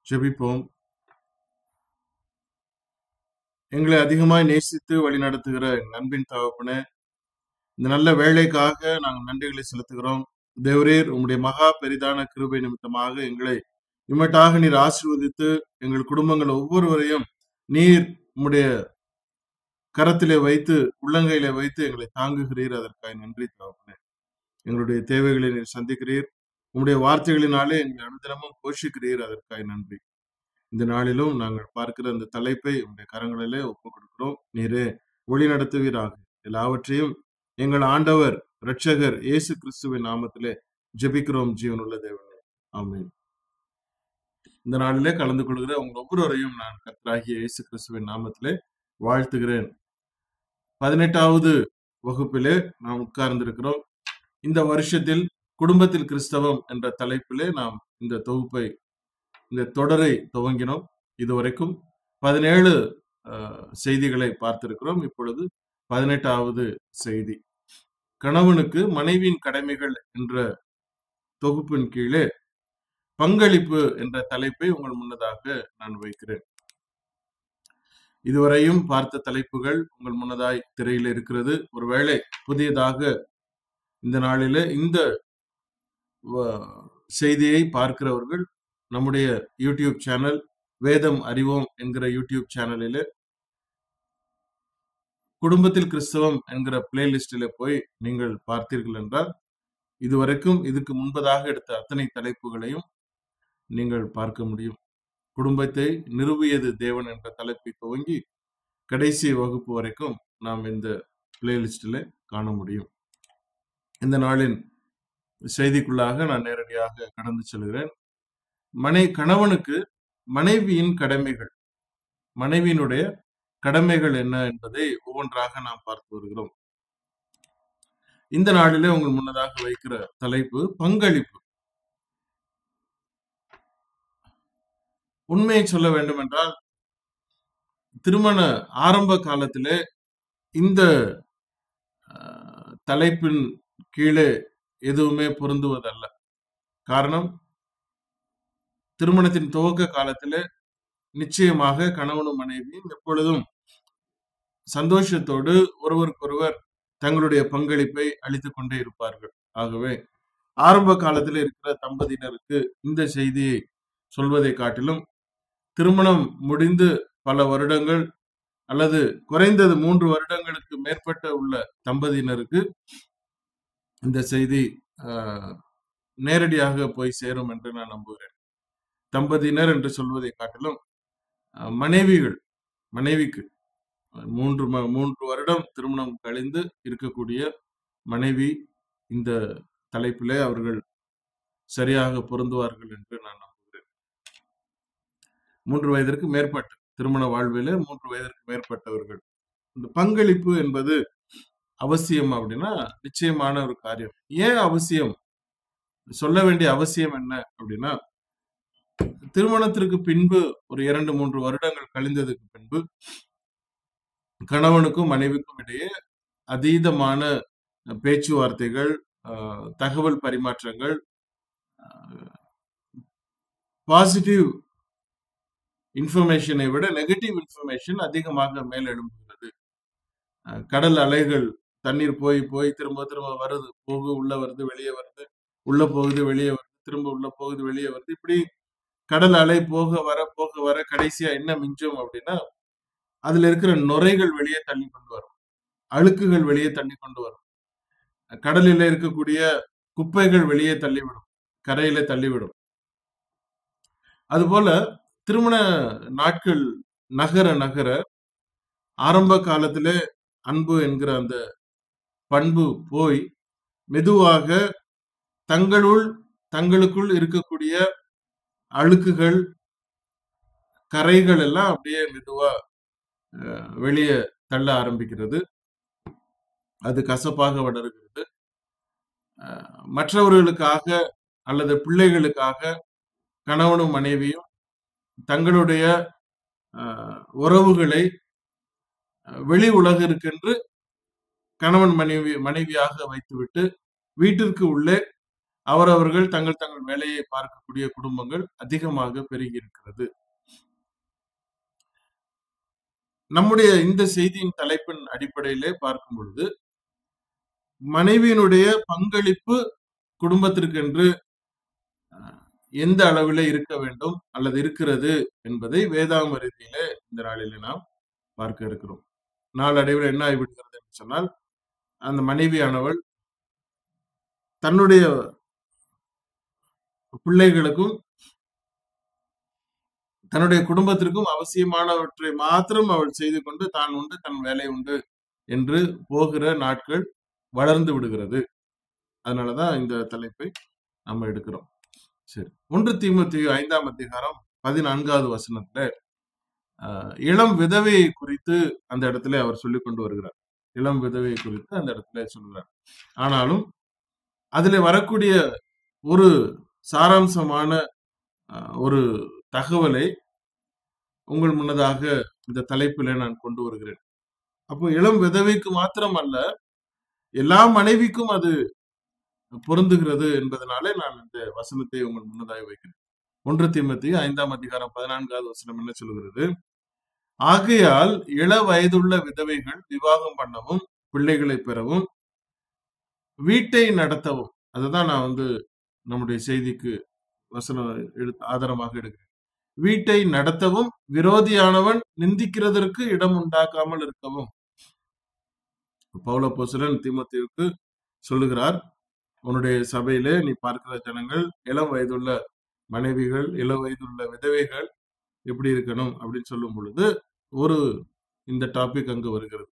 ஜெபிப்போம் எங்களை அதிகமாய் நேசித்து வழிநடத்துகிற எங்கள் அன்பின் தகப்பனே இந்த நல்ல வேலைக்காக நாங்கள் நன்றிகளை செலுத்துகிறோம் தேவரீர் உம்முடைய மகா பெரிதான கிருபை நிமித்தமாக எங்களை இம்மட்டாக நீர் ஆசீர்வதித்து எங்கள் குடும்பங்கள் ஒவ்வொருவரையும் நீர் உம்முடைய கரத்திலே வைத்து உள்ளங்கையிலே வைத்து எங்களை தாங்குகிறீர் அதற்காக நன்றி தகப்பனே எங்களுடைய தேவைகளை நீர் சந்திக்கிறீர் உம்முடைய வார்த்தைகளினாலே எங்களை அனுதினமும் போஷிக்கிறீர் அதற்காக நன்றி இந்த நாளிலும் நாங்கள் பார்க்கிற அந்த தலைப்பை உங்களுடைய கரங்களிலே ஒப்புக் கொடுக்கிறோம் நீரே ஒளி நடத்துவீராக எல்லாவற்றையும் எங்கள் ஆண்டவர் இரட்சகர் இயேசு கிறிஸ்துவின் நாமத்திலே ஜெபிக்கிறோம் ஜீவனுள்ள தேவனே ஆமென் இந்த நாளிலே கலந்து கொள்கிற உங்கள் ஒவ்வொருவரையும் நான் கர்த்தராகிய இயேசு கிறிஸ்துவின் நாமத்திலே வாழ்த்துகிறேன் பதினெட்டாவது வகுப்பிலே நாம் உட்கார்ந்திருக்கிறோம் இந்த வருஷத்தில் குடும்பத்தில் கிறிஸ்தவம் என்ற தலைப்பிலே நாம் இந்த தொகுப்பை இந்த தொடரை துவங்கினோம் இதுவரைக்கும் பதினேழு அஹ், செய்திகளை பார்த்திருக்கிறோம் இப்பொழுது பதினெட்டாவது செய்தி கணவனுக்கு மனைவியின் கடமைகள் என்ற தொகுப்பின் கீழே பங்களிப்பு என்ற தலைப்பை உங்கள் முன்னதாக நான் வைக்கிறேன் இதுவரையும் பார்த்த தலைப்புகள் உங்கள் முன்னதாய் திரையில் இருக்கிறது ஒருவேளை புதியதாக இந்த நாளிலே இந்த வ- செய்தியை பார்க்கிறவர்கள் நம்முடைய யூடியூப் சேனல் வேதம் அறிவோம் என்கிற யூடியூப் சேனலிலே குடும்பத்தில் கிறிஸ்தவம் என்கிற பிளேலிஸ்டிலே போய் நீங்கள் பார்த்தீர்கள் என்றால் இதுவரைக்கும் இதுக்கு முன்பதாக எடுத்த அத்தனை தலைப்புகளையும் நீங்கள் பார்க்க முடியும் குடும்பத்தை நிறுவியது தேவன் என்ற தலைப்பை துவங்கி கடைசி வகுப்பு வரைக்கும் நாம் இந்த பிளேலிஸ்டில் காண முடியும் இந்த நாளின் செய்திக்குள்ளாக நான் நேரடியாக கடந்து செல்கிறேன் மனை கணவனுக்கு மனைவியின் கடமைகள் மனைவியினுடைய கடமைகள் என்ன என்பதை ஒவ்வொன்றாக நாம் பார்த்து வருகிறோம் இந்த நாளிலே உங்கள் முன்னதாக வைக்கிற தலைப்பு பங்களிப்பு உண்மையை சொல்ல வேண்டும் என்றால் திருமண ஆரம்ப காலத்திலே இந்த அஹ், தலைப்பின் கீழே எதுவுமே பொருந்துவதல்ல காரணம் திருமணத்தின் துவக்க காலத்திலே நிச்சயமாக கணவனும் மனைவியும் எப்பொழுதும் சந்தோஷத்தோடு ஒருவருக்கொருவர் தங்களுடைய பங்களிப்பை அளித்துக் கொண்டே இருப்பார்கள் ஆகவே ஆரம்ப காலத்தில் இருக்கிற தம்பதியினருக்கு இந்த செய்தியை சொல்வதை காட்டிலும் திருமணம் முடிந்து பல வருடங்கள் அல்லது குறைந்தது மூன்று வருடங்களுக்கு மேற்பட்ட உள்ள தம்பதியினருக்கு இந்த செய்தி ஆஹ், நேரடியாக போய் சேரும் என்று நான் நம்புகிறேன் தம்பதியினர் என்று சொல்வதை காட்டிலும் அஹ், மனைவிகள் மனைவிக்கு அஹ், மூன்று ம- மூன்று வருடம் திருமணம் கழிந்து இருக்கக்கூடிய மனைவி இந்த தலைப்பிலே அவர்கள் சரியாக பொருந்துவார்கள் என்று நான் நம்புகிறேன் மூன்று வயதிற்கு மேற்பட்ட திருமண வாழ்விலே மூன்று வயதிற்கு மேற்பட்டவர்கள் இந்த பங்களிப்பு என்பது அவசியம் அப்படின்னா நிச்சயமான ஒரு காரியம் ஏன் அவசியம் சொல்ல வேண்டிய அவசியம் என்ன அப்படின்னா திருமணத்திற்கு பின்பு ஒரு இரண்டு மூன்று வருடங்கள் கழிந்ததுக்கு பின்பு கணவனுக்கும் மனைவிக்கும் இடையே அதீதமான பேச்சுவார்த்தைகள் ஆஹ், தகவல் பரிமாற்றங்கள் பாசிட்டிவ் இன்ஃபர்மேஷனை விட நெகட்டிவ் இன்ஃபர்மேஷன் அதிகமாக மேலெழும்புகிறது அஹ், கடல் அலைகள் தண்ணீர் போய் போய் திரும்ப திரும்ப வருது போகு உள்ள வருது வெளியே வருது உள்ள போகுது வெளியே வருது திரும்ப உள்ள போகுது வெளியே வருது இப்படி கடல் அலை போக வர போக வர கடைசியா என்ன மிஞ்சும் அப்படின்னா அதுல இருக்கிற நுரைகள் வெளியே தள்ளி கொண்டு வரும் அழுக்குகள் வெளியே தள்ளி கொண்டு வரும் கடலில இருக்கக்கூடிய குப்பைகள் வெளியே தள்ளிவிடும் கரையில தள்ளிவிடும் அதுபோல திருமண நாட்கள் நகர நகர ஆரம்ப காலத்திலே அன்பு என்கிற அந்த பண்பு போய் மெதுவாக தங்களுள் தங்களுக்குள் இருக்கக்கூடிய அழுக்குகள் கரைகள் எல்லாம் அப்படியே மெதுவா அஹ், வெளியே தள்ள ஆரம்பிக்கிறது அது கசப்பாக வளர்கிறது அஹ், மற்றவர்களுக்காக அல்லது பிள்ளைகளுக்காக கணவனும் மனைவியும் தங்களுடைய அஹ், உறவுகளை அஹ், வெளி உலகிற்கென்று கணவன் மனைவி மனைவியாக வைத்துவிட்டு வீட்டிற்கு உள்ளே அவரவர்கள் தங்கள் தங்கள் வேலையை பார்க்கக்கூடிய குடும்பங்கள் அதிகமாக பெருகி இருக்கிறது நம்முடைய இந்த செய்தியின் தலைப்பின் அடிப்படையிலே பார்க்கும் பொழுது மனைவியினுடைய பங்களிப்பு குடும்பத்திற்கென்று அஹ், எந்த அளவிலே இருக்க வேண்டும் அல்லது இருக்கிறது என்பதை வேதாம ரீதியில இந்த நாளிலே நாம் பார்க்க இருக்கிறோம் நாளடைவில் என்ன ஆகிவிடுகிறது என்று சொன்னால் அந்த மனைவியானவள் தன்னுடைய பிள்ளைகளுக்கும் தன்னுடைய குடும்பத்திற்கும் அவசியமானவற்றை மாத்திரம் அவள் செய்து கொண்டு தான் உண்டு தன் வேலை உண்டு என்று போகிற நாட்கள் வளர்ந்து விடுகிறது அதனாலதான் இந்த தலைப்பை நம்ம எடுக்கிறோம் சரி ஒன்று தீமத்தி ஐந்தாம் அதிகாரம் பதினான்காவது வசனத்துல ஆஹ், இளம் விதவையை குறித்து அந்த இடத்துல அவர் சொல்லிக் கொண்டு வருகிறார் இளம் விதவையை குறித்து அந்த இடத்துல சொல்கிறார் ஆனாலும் அதுல வரக்கூடிய ஒரு சாராம்சமான ஆஹ், ஒரு தகவலை உங்கள் முன்னதாக இந்த தலைப்பில நான் கொண்டு வருகிறேன் அப்போ இளம் விதவைக்கு மாத்திரம் அல்ல எல்லா மனைவிக்கும் அது பொருந்துகிறது என்பதனாலே நான் இந்த வசனத்தை உங்கள் முன்னதாக வைக்கிறேன் ஒன்று தீமத்தி ஐந்தாம் அதிகாரம் பதினான்காவது வசனம் என்ன சொல்கிறது ஆகையால் இள வயதுள்ள விதவைகள் விவாகம் பண்ணவும் பிள்ளைகளை பெறவும் வீட்டை நடத்தவும் அதுதான் நான் வந்து நம்முடைய செய்திக்கு வசனம் எடுத்து ஆதாரமாக எடுக்கிறேன் வீட்டை நடத்தவும் விரோதியானவன் நிந்திக்கிறதற்கு இடம் உண்டாக்காமல் இருக்கவும் பௌலப்போசலன் தீமோத்தேயுக்கு சொல்லுகிறார் உன்னுடைய சபையிலே நீ பார்க்கிற ஜனங்கள் இளம் வயதுள்ள மனைவிகள் இளம் வயதுள்ள விதவைகள் எப்படி இருக்கணும் அப்படின்னு சொல்லும் பொழுது ஒரு இந்த டாபிக் அங்கு வருகிறது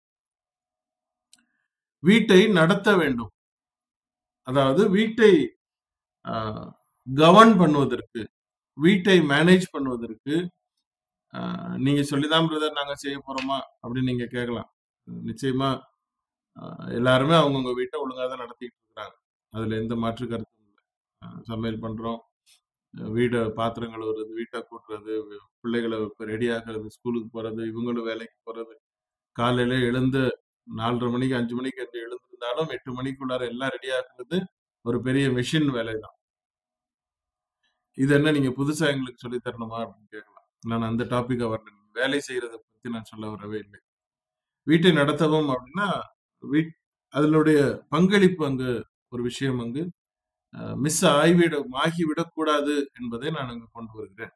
வீட்டை நடத்த வேண்டும் அதாவது வீட்டை கவர்ன் பண்ணுவதற்கு வீட்டை மேனேஜ் பண்ணுவதற்கு ஆஹ், நீங்க சொல்லிதான் பிரதர் நாங்க செய்ய போறோமா அப்படின்னு நீங்க கேட்கலாம் நிச்சயமா ஆஹ், எல்லாருமே அவங்கவுங்க வீட்டை ஒழுங்கா தான் நடத்திட்டு இருக்கிறாங்க அதுல எந்த மாற்று கருத்தும் இல்லை ஆஹ், சமையல் பண்றோம் வீடை பாத்திரம் கழுவுறது வீட்டை கூட்டுறது பிள்ளைகளை ரெடி ஆக்குறது ஸ்கூலுக்கு போறது இவங்களும் வேலைக்கு போறது காலையில எழுந்து நாலரை மணிக்கு அஞ்சு மணிக்கு என்று எழுந்திருந்தாலும் எட்டு மணிக்குள்ளார எல்லாம் ரெடி ஆக்குறது ஒரு பெரிய மெஷின் வேலை தான் இது என்ன நீங்க புதுசா எங்களுக்கு சொல்லி தரணுமா அப்படின்னு கேட்கலாம் நான் அந்த டாபிக்கா வரல வேலை செய்யறதை பத்தி நான் சொல்ல வரவே இல்லை வீட்டை நடத்தவும் அப்படின்னா வீட் அதனுடைய பங்களிப்பு அங்கு ஒரு விஷயம் அங்கு மிஸ் ஆகிவிட ஆகிவிடக்கூடாது என்பதை நான் அங்கு கொண்டு வருகிறேன்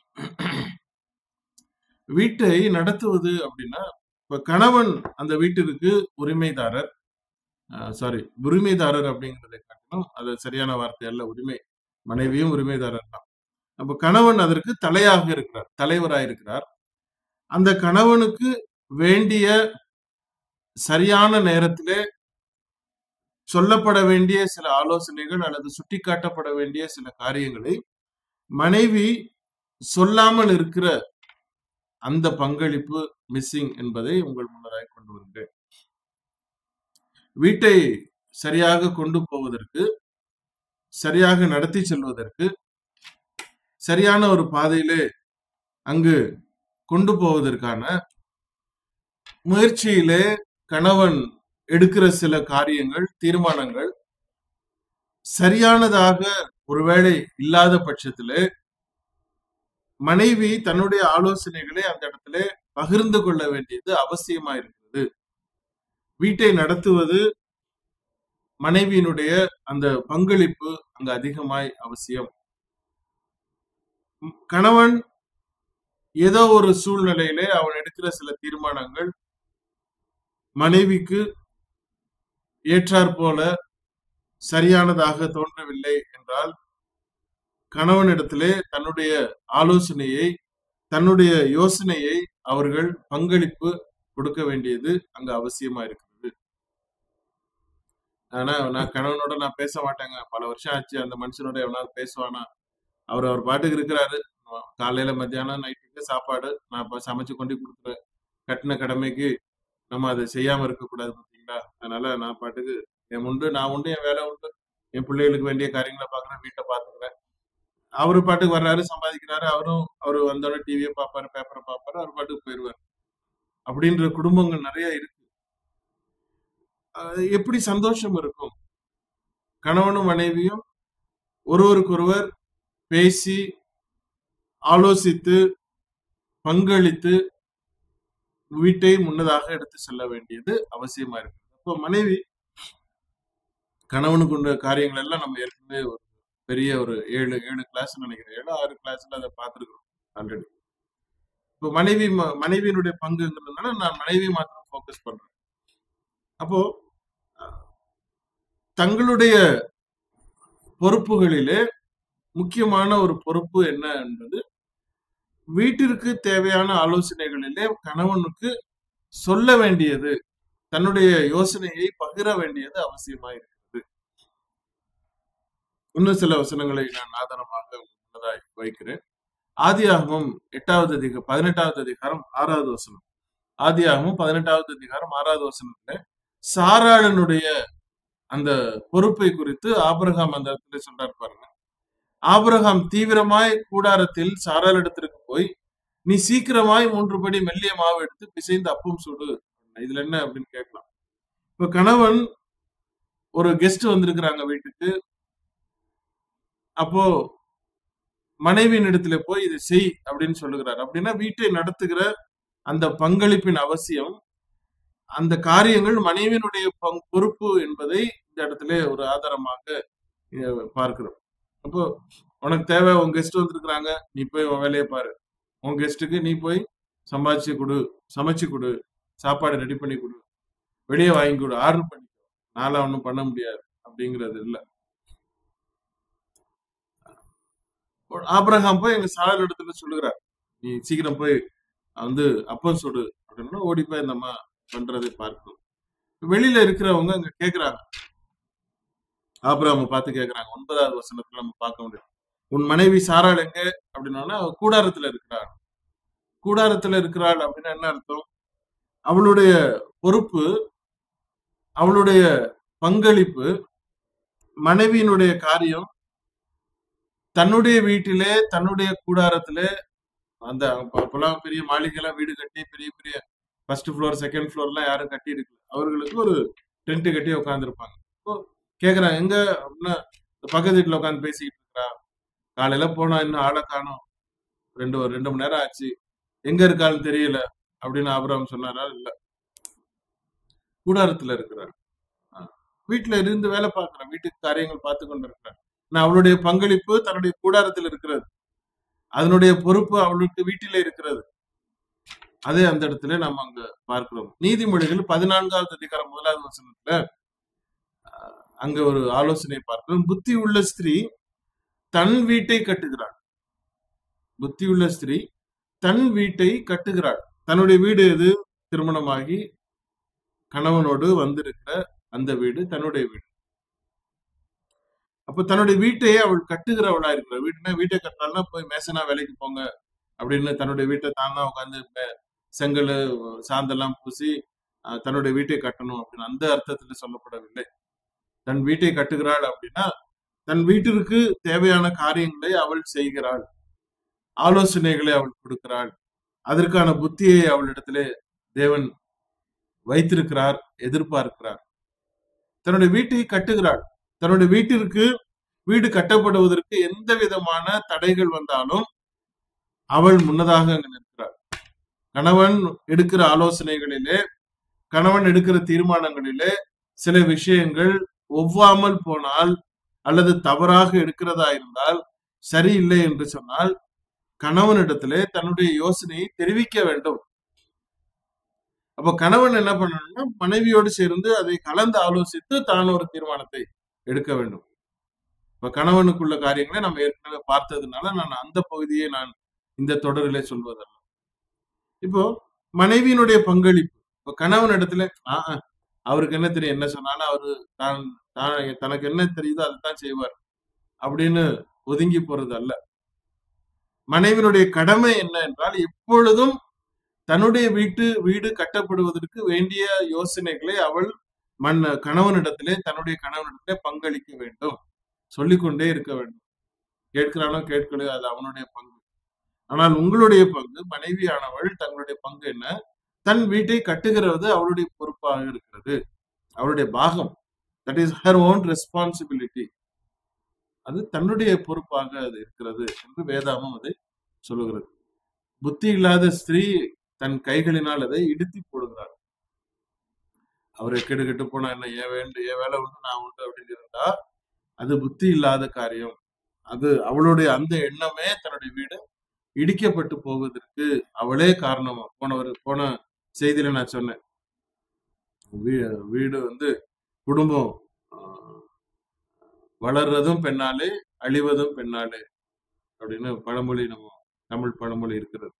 வீட்டை நடத்துவது அப்படின்னா இப்ப கணவன் அந்த வீட்டிற்கு உரிமைதாரர் சாரி உரிமைதாரர் அப்படிங்கிறதை காட்டிலும் அது சரியான வார்த்தை அல்ல உரிமை மனைவியும் உரிமைதாரர் தான் அப்ப கணவன் அதற்கு தலையாக இருக்கிறார் தலைவராக இருக்கிறார் அந்த கணவனுக்கு வேண்டிய சரியான நேரத்திலே சொல்லப்பட வேண்டிய சில ஆலோசனைகள் அல்லது சுட்டிக்காட்டப்பட வேண்டிய சில காரியங்களை மனைவி சொல்லாமல் இருக்கிற அந்த பங்களிப்பு மிஸ்ஸிங் என்பதை உங்கள் முன்னராக கொண்டு வருகிறேன் வீட்டை சரியாக கொண்டு போவதற்கு சரியாக நடத்தி செல்வதற்கு சரியான ஒரு பாதையிலே அங்கு கொண்டு போவதற்கான முயற்சியிலே கணவன் எடுக்கிற சில காரியங்கள் தீர்மானங்கள் சரியானதாக ஒருவேளை இல்லாத பட்சத்திலே மனைவி தன்னுடைய ஆலோசனைகளை அந்த இடத்துல பகிர்ந்து கொள்ள வேண்டியது அவசியமா இருக்கிறது வீட்டை நடத்துவது மனைவியினுடைய அந்த பங்களிப்பு அங்க அதிகமாய் அவசியம் கணவன் ஏதோ ஒரு சூழ்நிலையிலே அவன் எடுக்கிற சில தீர்மானங்கள் மனைவிக்கு ஏற்றாற் போல சரியானதாக தோன்றவில்லை என்றால் கணவனிடத்திலே தன்னுடைய ஆலோசனையை தன்னுடைய யோசனையை அவர்கள் பங்களிப்பு கொடுக்க வேண்டியது அங்க அவசியமா இருக்கிறது ஆனா நான் கணவனோட நான் பேச மாட்டேங்க பல வருஷம் ஆச்சு அந்த மனுஷனோட எவனாவது பேசுவானா அவர் அவர் பாட்டுக்கு இருக்கிறாரு காலையில மத்தியானம் நைட்டுக்கு சாப்பாடு நான் சமைச்சு கொண்டு கொடுக்குறேன் கட்டின கடமைக்கு நம்ம அதை செய்யாம இருக்கக்கூடாது பார்த்தீங்களா அதனால நான் பாட்டுக்கு என் உண்டு நான் உண்டு என் வேலை உண்டு என் பிள்ளைகளுக்கு வேண்டிய காரியங்களை பாக்குறேன் வீட்டை பாத்துக்கிறேன் அவரு பாட்டுக்கு வர்றாரு சம்பாதிக்கிறாரு அவரும் அவரு வந்தோடனே டிவியை பார்ப்பாரு பேப்பரை பார்ப்பாரு அவர் பாட்டுக்கு போயிடுவாரு அப்படின்ற குடும்பங்கள் நிறைய இருக்கு எப்படி சந்தோஷம் இருக்கும் கணவனும் மனைவியும் ஒருவருக்கொருவர் பேசி ஆலோசித்து பங்களித்து வீட்டை முன்னதாக எடுத்து செல்ல வேண்டியது அவசியமா இருக்கு அப்போ மனைவி கணவனுக்கு உள்ள காரியங்கள் எல்லாம் நம்ம ஏற்கனவே ஒரு பெரிய ஒரு ஏழு ஏழு கிளாஸ் நினைக்கிறேன் ஏழு ஆறு கிளாஸ்ல அதை பார்த்துருக்கோம் ஆல்ரெடி இப்போ மனைவி ம- மனைவியினுடைய பங்குங்கிறதுனால நான் மனைவி மாத்திரம் ஃபோக்கஸ் பண்றேன் அப்போ அஹ், தங்களுடைய பொறுப்புகளிலே முக்கியமான ஒரு பொறுப்பு என்ன என்பது வீட்டிற்கு தேவையான ஆலோசனைகளிலே கணவனுக்கு சொல்ல வேண்டியது தன்னுடைய யோசனையை பகிர வேண்டியது அவசியமாய் இருக்கிறது இன்னும் சில வசனங்களை நான் ஆதாரமாக முன்னதாய் வைக்கிறேன் ஆதியாகமம் எட்டாவது அதிக பதினெட்டாவது அதிகாரம் ஆறாவது வசனம் ஆதியாகமம் பதினெட்டாவது அதிகாரம் ஆறாவது வசனத்துல சாராளனுடைய அந்த பொறுப்பை குறித்து ஆபிரகாம் அந்த இடத்துல சொல்றாரு பாருங்க ஆபிரகாம் தீவிரமாய் கூடாரத்தில் சாராள் இடத்திற்கு போய் நீ சீக்கிரமாய் மூன்று படி மெல்லிய மாவு எடுத்து பிசைந்து அப்பம் சுடு இதுல என்ன அப்படின்னு கேட்கலாம் இப்ப கணவன் ஒரு கெஸ்ட் வந்திருக்கிறாங்க வீட்டுக்கு அப்போ மனைவியின் இடத்துல போய் இதை செய் அப்படின்னு சொல்லுகிறார் அப்படின்னா வீட்டை நடத்துகிற அந்த பங்களிப்பின் அவசியம் அந்த காரியங்கள் மனைவியினுடைய பங்- பொறுப்பு என்பதை இந்த இடத்துல ஒரு ஆதாரமாக அஹ், பார்க்கிறோம் அப்போ உனக்கு தேவை உன் கெஸ்ட் வந்திருக்கிறாங்க நீ போய் உன் வேலையை பாரு உன் கெஸ்ட்டுக்கு நீ போய் சம்பாதிச்சு கொடு சமைச்சு கொடு சாப்பாடு ரெடி பண்ணி கொடு வெளியே வாங்கி கொடு ஆர்டர் பண்ணி நாளா ஒன்றும் பண்ண முடியாது அப்படிங்கிறது இல்ல ஆபிரகாம் போய் எங்க சாயல் இடத்துல சொல்லுகிறார் நீ சீக்கிரம் போய் வந்து அப்பம் சுடு அப்படின்னா ஓடி போய் அந்த அம்மா பண்றதை பார்க்கணும் வெளியில இருக்கிறவங்க அங்க கேக்குறாங்க ஆபிரகாம பார்த்து கேக்குறாங்க ஒன்பதாவது வசனத்துல நம்ம பார்க்க முடியும் உன் மனைவி சாராள் எங்க அப்படின்னா அவ கூடாரத்துல இருக்கிறாள் கூடாரத்துல இருக்கிறாள் அப்படின்னா என்ன அர்த்தம் அவளுடைய பொறுப்பு அவளுடைய பங்களிப்பு மனைவியினுடைய காரியம் தன்னுடைய வீட்டிலே தன்னுடைய கூடாரத்திலே அந்த அப்ப- அப்பெல்லாம் பெரிய மாளிகைலாம் வீடு கட்டி பெரிய பெரிய ஃபர்ஸ்ட் ஃப்ளோர் செகண்ட் ஃப்ளோர்லாம் யாரும் கட்டி இருக்கு அவர்களுக்கு ஒரு டென்ட் கட்டி உட்காந்துருப்பாங்க இப்போ கேக்குறாங்க எங்க அப்படின்னா இந்த பக்கத்து வீட்டுல உட்காந்து பேசிக்கிட்டு இருக்கிறா காலையில போனா இன்னும் ஆளை காணோம் ரெண்டு ஒரு ரெண்டு மணி நேரம் ஆச்சு எங்க இருக்கான்னு தெரியல அப்படின்னு ஆபிரகாம் சொன்னாரா இல்ல கூடாரத்துல இருக்கிறார் வீட்டுல இருந்து வேலை பார்க்கிறேன் வீட்டுக்கு காரியங்கள் பார்த்து கொண்டு இருக்கிறேன் நான் அவளுடைய பங்களிப்பு தன்னுடைய கூடாரத்தில் இருக்கிறது அதனுடைய பொறுப்பு அவளுக்கு வீட்டிலே இருக்கிறது அதே அந்த இடத்துல நம்ம அங்க பார்க்கிறோம் நீதிமொழிகள் பதினான்காவது அதிகாரம் முதலாவது வசனத்துல அஹ், அங்க ஒரு ஆலோசனை பார்க்கிறோம் புத்தி உள்ள ஸ்திரீ தன் வீட்டை கட்டுகிறாள் புத்தி உள்ள ஸ்திரீ தன் வீட்டை கட்டுகிறாள் தன்னுடைய வீடு எது திருமணமாகி கணவனோடு வந்திருக்கிற அந்த வீடு தன்னுடைய வீடு அப்ப தன்னுடைய வீட்டையே அவள் கட்டுகிறவளா இருக்கிறார் வீட்டுனா வீட்டை கட்டினால்னா போய் மேசனா வேலைக்கு போங்க அப்படின்னு தன்னுடைய வீட்டை தான் தான் உட்காந்து செங்கல் சாந்தெல்லாம் பூசி அஹ், தன்னுடைய வீட்டை கட்டணும் அப்படின்னு அந்த அர்த்தத்துல சொல்லப்படவில்லை தன் வீட்டை கட்டுகிறாள் அப்படின்னா தன் வீட்டிற்கு தேவையான காரியங்களை அவள் செய்கிறாள் ஆலோசனைகளை அவள் கொடுக்கிறாள் அதற்கான புத்தியை அவளிடத்திலே தேவன் வைத்திருக்கிறார் எதிர்பார்க்கிறார் தன்னுடைய வீட்டை கட்டுகிறாள் தன்னுடைய வீட்டிற்கு வீடு கட்டப்படுவதற்கு எந்த விதமான தடைகள் வந்தாலும் அவள் முன்னதாக அங்கு நிற்கிறாள் கணவன் எடுக்கிற ஆலோசனைகளிலே கணவன் எடுக்கிற தீர்மானங்களிலே சில விஷயங்கள் ஒவ்வாமல் போனால் அல்லது தவறாக எடுக்கிறதா இருந்தால் சரியில்லை என்று சொன்னால் கணவனிடத்திலே தன்னுடைய யோசனையை தெரிவிக்க வேண்டும் அப்ப கணவன் என்ன பண்ணணும்னா மனைவியோடு சேர்ந்து அதை கலந்து ஆலோசித்து தான் ஒரு தீர்மானத்தை எடுக்க வேண்டும் இப்ப கணவனுக்குள்ள காரியங்களை நம்ம ஏற்கனவே பார்த்ததுனால நான் அந்த பகுதியை நான் இந்த தொடரிலே சொல்வதல்ல இப்போ மனைவியினுடைய பங்களிப்பு இப்ப கணவன் இடத்துல ஆஹ் ஆஹ், அவருக்கு என்ன தெரியும் என்ன சொன்னாலும் அவரு தான் தான் தனக்கு என்ன தெரியுதோ அதைத்தான் செய்வார் அப்படின்னு ஒதுங்கி போறது அல்ல மனைவியினுடைய கடமை என்ன என்றால் எப்பொழுதும் தன்னுடைய வீட்டு வீடு கட்டப்படுவதற்கு வேண்டிய யோசனைகளை அவள் மண் கணவனிடத்திலே தன்னுடைய கணவனிடத்திலே பங்களிக்க வேண்டும் சொல்லிக்கொண்டே இருக்க வேண்டும் கேட்கிறானோ கேட்கலையோ அது அவனுடைய பங்கு ஆனால் உங்களுடைய பங்கு மனைவியானவள் தங்களுடைய பங்கு என்ன தன் வீட்டை கட்டுகிறது அவளுடைய பொறுப்பாக இருக்கிறது அவளுடைய பாகம் that is her own responsibility அது தன்னுடைய பொறுப்பாக அது இருக்கிறது என்று வேதாமம் அதை சொல்லுகிறது புத்தி இல்லாத ஸ்திரீ தன் கைகளினால் அதை இடித்து போடுகிறார் அவரை கெடு கெட்டு போனா என்ன ஏன் வேண்டு ஏன் வேலை உண்டு நான் உண்டு அப்படின்னு இருந்தா அது புத்தி இல்லாத காரியம் அது அவளுடைய அந்த எண்ணமே தன்னுடைய வீடு இடிக்கப்பட்டு போவதற்கு அவளே காரணமா போனவர் போன செய்தியில நான் சொன்னேன் வீ- வீடு வந்து குடும்பம் ஆஹ், வளர்றதும் பெண்ணாலே அழிவதும் பெண்ணாலே அப்படின்னு பழமொழி நம்ம தமிழ் பழமொழி இருக்கிறது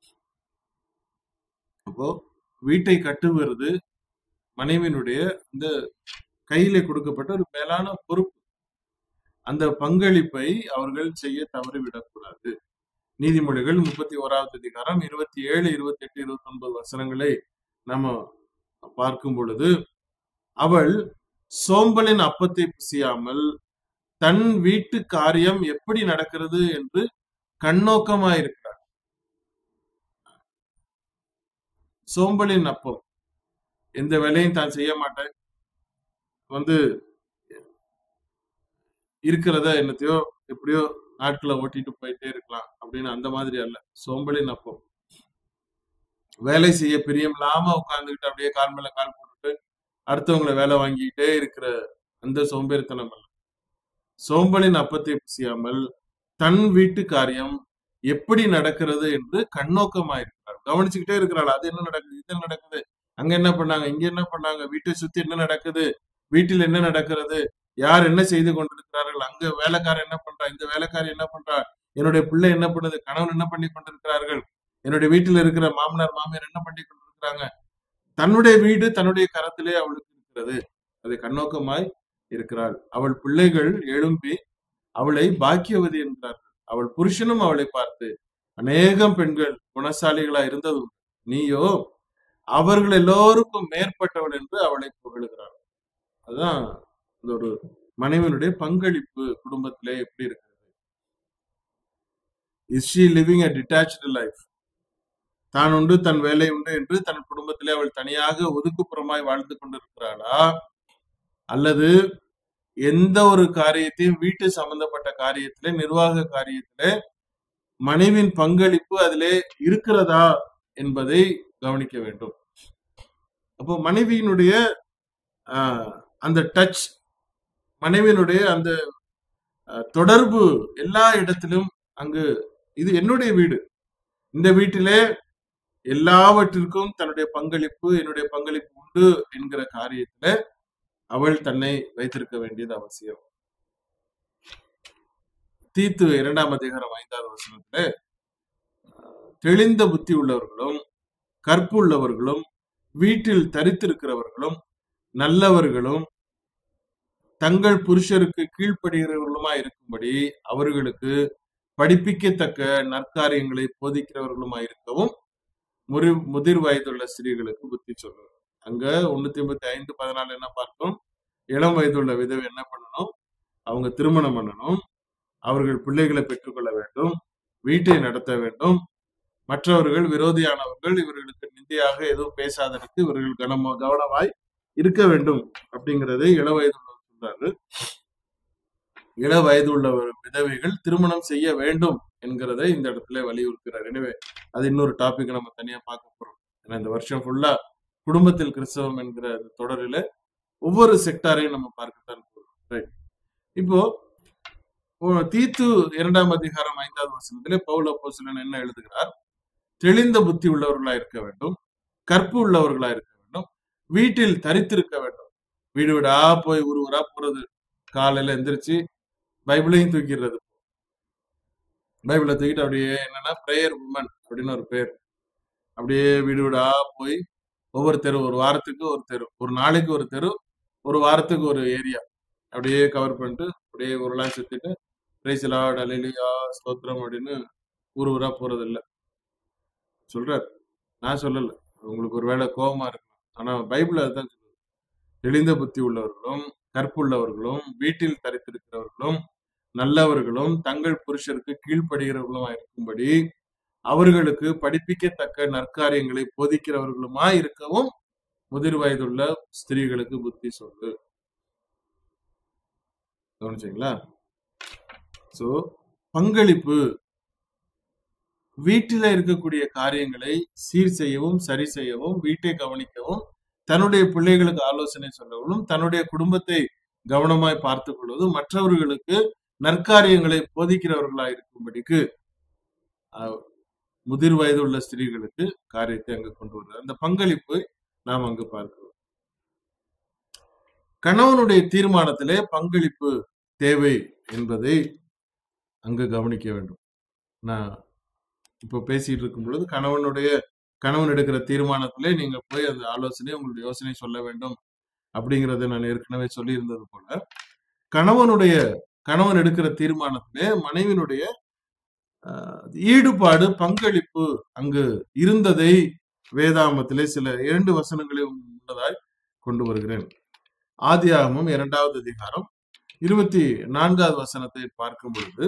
அப்போ வீட்டை கட்டுவது மனைவியினுடைய இந்த கையில கொடுக்கப்பட்ட ஒரு மேலான பொறுப்பு அந்த பங்களிப்பை அவர்கள் செய்ய தவறிவிடக்கூடாது நீதிமொழிகள் முப்பத்தி ஓராவது அதிகாரம் இருபத்தி ஏழு இருபத்தி எட்டு இருபத்தி ஒன்பது வசனங்களை நம்ம பார்க்கும் பொழுது அவள் சோம்பலின் அப்பத்தை புசியாமல் தன் வீட்டு காரியம் எப்படி நடக்கிறது என்று கண்ணோக்கமாயிருக்கிறார் சோம்பலின் அப்பம் எந்த வேலையும் தான் செய்ய மாட்டேன் வந்து இருக்கிறத என்னத்தையோ எப்படியோ நாட்களை ஓட்டிட்டு போயிட்டே இருக்கலாம் அப்படின்னு அந்த மாதிரி அல்ல சோம்பலின் அப்பம் வேலை செய்ய பிரியம் இல்லாம உட்கார்ந்துகிட்டு அப்படியே கால் மேல கால் போட்டுட்டு அடுத்தவங்களை வேலை வாங்கிக்கிட்டே இருக்கிற அந்த சோம்பேறித்தனம் அல்ல சோம்பலின் அப்பத்தை புசியாமல் தன் வீட்டு காரியம் எப்படி நடக்கிறது என்று கண்ணோக்கமாயிருக்கிறார் கவனிச்சுக்கிட்டே இருக்கிறாள் அது என்ன நடக்குது இது என்ன நடக்குது அங்க என்ன பண்ணாங்க இங்க என்ன பண்ணாங்க வீட்டை சுத்தி என்ன நடக்குது வீட்டில் என்ன நடக்கிறது யார் என்ன செய்து கொண்டிருக்கிறார்கள் அங்க வேலைக்காரன் என்ன பண்றா இந்த வேலைக்காரி என்ன பண்றா என்னுடைய பிள்ளை என்ன பண்ணுது கணவன் என்ன பண்ணி கொண்டிருக்கிறார்கள் என்னுடைய வீட்டில் இருக்கிற மாமனார் மாமியார் என்ன பண்ணி கொண்டிருக்கிறாங்க தன்னுடைய வீடு தன்னுடைய கரத்திலே அவளுக்கு இருக்கிறது அதை கண்ணோக்கமாய் இருக்கிறாள் அவள் பிள்ளைகள் எழும்பி அவளை பாக்கியவதி என்கிறார்கள் அவள் புருஷனும் அவளை பார்த்து அநேகம் பெண்கள் குணசாலிகளா இருந்ததும் நீயோ அவர்கள் எல்லோருக்கும் மேற்பட்டவள் என்று அவளை புகழுகிறாள் அதுதான் இந்த ஒரு மனைவியினுடைய பங்களிப்பு குடும்பத்திலே எப்படி இருக்கிறது is she living a detached life தான் உண்டு தன் வேலை உண்டு என்று தன் குடும்பத்திலே அவள் தனியாக ஒதுக்குப்புறமாய் வாழ்ந்து கொண்டிருக்கிறாளா அல்லது எந்த ஒரு காரியத்தையும் வீட்டு சம்பந்தப்பட்ட காரியத்திலே நிர்வாக காரியத்திலே மனைவின் பங்களிப்பு அதிலே இருக்கிறதா என்பதை கவனிக்க வேண்டும் அப்போ மனைவியினுடைய ஆஹ், அந்த டச் மனைவியினுடைய அந்த அஹ், தொடர்பு எல்லா இடத்திலும் அங்கு இது என்னுடைய வீடு இந்த வீட்டிலே எல்லாவற்றிற்கும் தன்னுடைய பங்களிப்பு என்னுடைய பங்களிப்பு உண்டு என்கிற காரியத்தில அவள் தன்னை வைத்திருக்க வேண்டியது அவசியம் தீத்து இரண்டாம் அதிகாரம் ஐந்தாவது வசனத்துல தெளிந்த புத்தி உள்ளவர்களும் கற்பு உள்ளவர்களும் வீட்டில் தரித்திருக்கிறவர்களும் நல்லவர்களும் தங்கள் புருஷருக்கு கீழ்ப்படுகிறவர்களுமா இருக்கும்படி அவர்களுக்கு படிப்பிக்கத்தக்க நற்காரியங்களை போதிக்கிறவர்களுமா இருக்கவும் முறி முதிர் வயதுள்ள ஸ்திரீகளுக்கு புத்தி சொல்லுவார் அங்க ஒண்ணூத்தி ஐம்பத்தி ஐந்து பதினாலு என்ன பார்த்தோம் இளம் வயதுள்ள விதவை என்ன பண்ணணும் அவங்க திருமணம் பண்ணணும் அவர்கள் பிள்ளைகளை பெற்றுக்கொள்ள வேண்டும் வீட்டை நடத்த வேண்டும் மற்றவர்கள் விரோதியானவர்கள் இவர்களுக்கு நிந்தையாக எதுவும் பேசாதற்கு இவர்கள் கனம கவனமாய் இருக்க வேண்டும் அப்படிங்கறதை இள வயதுள்ளவர் சொல்றாரு இள வயதுள்ளவர் விதவைகள் திருமணம் செய்ய வேண்டும் என்கிறதை இந்த இடத்துல வலியுறுத்துறார் எனவே அது இன்னொரு டாபிக் நம்ம தனியா பார்க்க போறோம் ஏன்னா இந்த வருஷம் ஃபுல்லா குடும்பத்தில் கிறிஸ்தவம் என்கிற அந்த தொடரில ஒவ்வொரு செக்டாரையும் நம்ம பார்க்கத்தான் போறோம் ரைட் இப்போ ஓ- தீத்து இரண்டாம் அதிகாரம் ஐந்தாவது வசனத்திலே பவுல் அப்போஸ்தலன் என்ன எழுதுகிறார் தெளிந்த புத்தி உள்ளவர்களா இருக்க வேண்டும் கற்பு உள்ளவர்களா இருக்க வேண்டும் வீட்டில் தரித்திருக்க வேண்டும் வீடு வீடா போய் ஒரு ஊரா போறது காலையில எந்திரிச்சு பைபிளையும் தூக்கிடுறது பைபிளை தூக்கிட்டு அப்படியே என்னன்னா பிரேயர் உமன் அப்படின்னு ஒரு பேர் அப்படியே வீடு வீடா போய் ஒவ்வொரு தெரு ஒரு வாரத்துக்கு ஒரு தெரு ஒரு நாளைக்கு ஒரு தெரு ஒரு வாரத்துக்கு ஒரு ஏரியா அப்படியே கவர் பண்ணிட்டு அப்படியே ஊரெல்லாம் சுத்திட்டு பிரைசலா டலிலியா ஸ்தோத்திரம் அப்படின்னு ஊர் ஊரா போறது இல்ல சொல்றாரு நான் சொல்லல உங்களுக்கு ஒரு வேளை கோபமா இருக்கும் ஆனா பைபிள் அதுதான் சொல்லுது தெளிந்த புத்தி உள்ளவர்களும் கற்புள்ளவர்களும் வீட்டில் தரித்திருக்கிறவர்களும் நல்லவர்களும் தங்கள் புருஷருக்கு கீழ்ப்படுகிறவர்களுமா இருக்கும்படி அவர்களுக்கு படிப்பிக்கத்தக்க நற்காரியங்களை போதிக்கிறவர்களுமா இருக்கவும் முதிர் வயதுள்ள ஸ்திரீகளுக்கு புத்தி சொல்லு கவனிச்சீங்களா சோ பங்களிப்பு வீட்டில இருக்கக்கூடிய காரியங்களை சீர் செய்யவும் சரி செய்யவும் வீட்டை கவனிக்கவும் தன்னுடைய பிள்ளைகளுக்கு ஆலோசனை சொல்லவும் தன்னுடைய குடும்பத்தை கவனமாய் பார்த்துக் கொள்வதும் மற்றவர்களுக்கு நற்காரியங்களை போதிக்கிறவர்களாய் இருக்கும்படிக்கு அஹ், முதிர் வயது உள்ள ஸ்திரீகளுக்கு காரியத்தை அங்கு கொண்டு வருகிறது அந்த பங்களிப்பு நாம் அங்கு பார்க்கிறோம் கணவனுடைய தீர்மானத்திலே பங்களிப்பு தேவை என்பதை அங்கு கவனிக்க வேண்டும் நான் இப்போ பேசிட்டு இருக்கும் பொழுது கணவனுடைய கணவன் எடுக்கிற தீர்மானத்திலே நீங்க போய் அந்த ஆலோசனை உங்களுடைய யோசனை சொல்ல வேண்டும் அப்படிங்கறத நான் ஏற்கனவே சொல்லி இருந்தது போல கணவனுடைய கணவன் எடுக்கிற தீர்மானத்திலே மனைவியினுடைய ஆஹ், ஈடுபாடு பங்களிப்பு அங்கு இருந்ததை வேதாமத்திலே சில இரண்டு வசனங்களை உள்ளதாய் கொண்டு வருகிறேன் ஆதியாகமம் இரண்டாவது அதிகாரம் இருபத்தி நான்காவது வசனத்தை பார்க்கும் பொழுது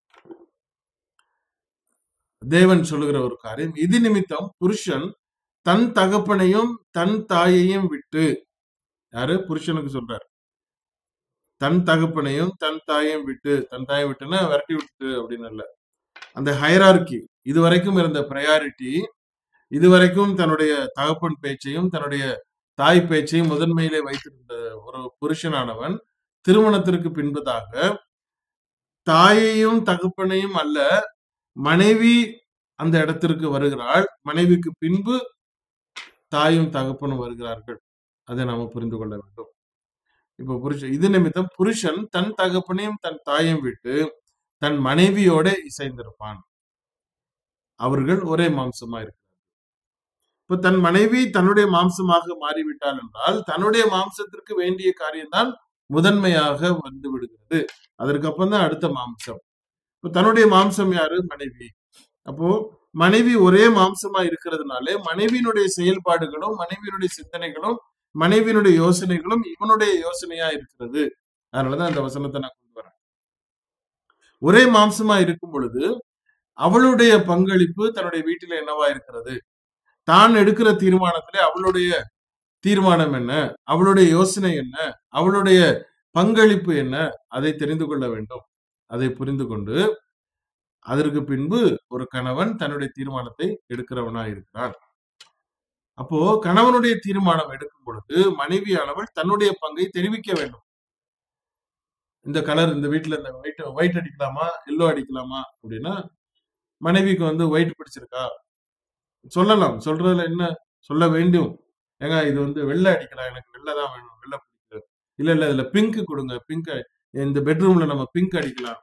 தேவன் சொல்லுகிற ஒரு காரியம் இது நிமித்தம் புருஷன் தன் தகப்பனையும் தன் தாயையும் விட்டு யாரு புருஷனுக்கு சொல்றார் தன் தகப்பனையும் தன் தாயையும் விட்டு தன் தாயை விட்டுன்னா விரட்டி விட்டு அப்படின்னு இல்ல அந்த ஹைரார்கி இதுவரைக்கும் இருந்த ப்ரையாரிட்டி இதுவரைக்கும் தன்னுடைய தகப்பன் பேச்சையும் தன்னுடைய தாய் பேச்சையும் முதன்மையிலே வைத்திருந்த ஒரு புருஷனானவன் திருமணத்திற்கு பின்பதாக தாயையும் தகப்பனையும் அல்ல மனைவி அந்த இடத்திற்கு வருகிறாள் மனைவிக்கு பின்பு தாயும் தகப்பனும் வருகிறார்கள் அதை நாம புரிந்து கொள்ள வேண்டும் இப்ப புருஷன் இது நிமித்தம் புருஷன் தன் தகப்பனையும் தன் தாயையும் விட்டு தன் மனைவியோட இசைந்திருப்பான் அவர்கள் ஒரே மாம்சமா இருக்கிறார்கள் இப்ப தன் மனைவி தன்னுடைய மாம்சமாக மாறிவிட்டாள் என்றால் தன்னுடைய மாம்சத்திற்கு வேண்டிய காரியம்தான் முதன்மையாக வந்து விடுகிறது அதற்கப்புறம் தான் அடுத்த மாம்சம் இப்ப தன்னுடைய மாம்சம் யாரு மனைவி அப்போ மனைவி ஒரே மாம்சமா இருக்கிறதுனாலே மனைவியினுடைய செயல்பாடுகளும் மனைவியினுடைய சிந்தனைகளும் மனைவியினுடைய யோசனைகளும் இவனுடைய யோசனையா இருக்கிறது அதனாலதான் அந்த வசனத்தை நான் கொண்டு வரேன் ஒரே மாம்சமா இருக்கும் பொழுது அவளுடைய பங்களிப்பு தன்னுடைய வீட்டில என்னவா இருக்கிறது தான் எடுக்கிற தீர்மானத்திலே அவளுடைய தீர்மானம் என்ன அவளுடைய யோசனை என்ன அவளுடைய பங்களிப்பு என்ன அதை தெரிந்து கொள்ள வேண்டும் அதை புரிந்து கொண்டு அதற்கு பின்பு ஒரு கணவன் தன்னுடைய தீர்மானத்தை எடுக்கிறவனா இருக்கிறான் அப்போ கணவனுடைய தீர்மானம் எடுக்கும் பொழுது மனைவியானவள் தன்னுடைய பங்கை தெரிவிக்க வேண்டும் இந்த கலர் இந்த வீட்டுல இந்த ஒயிட் ஒயிட் அடிக்கலாமா எல்லோ அடிக்கலாமா அப்படின்னா மனைவிக்கு வந்து ஒயிட் பிடிச்சிருக்கா சொல்லலாம் சொல்றதுல என்ன சொல்ல வேண்டும் ஏங்க இது வந்து வெள்ளை அடிக்கலாம் எனக்கு வெள்ளை தான் வேணும் வெள்ளை பிடிக்குது இல்ல இல்ல இதுல பிங்க் கொடுங்க பிங்க் இந்த பெட்ரூம்ல நம்ம பிங்க் அடிக்கலாம்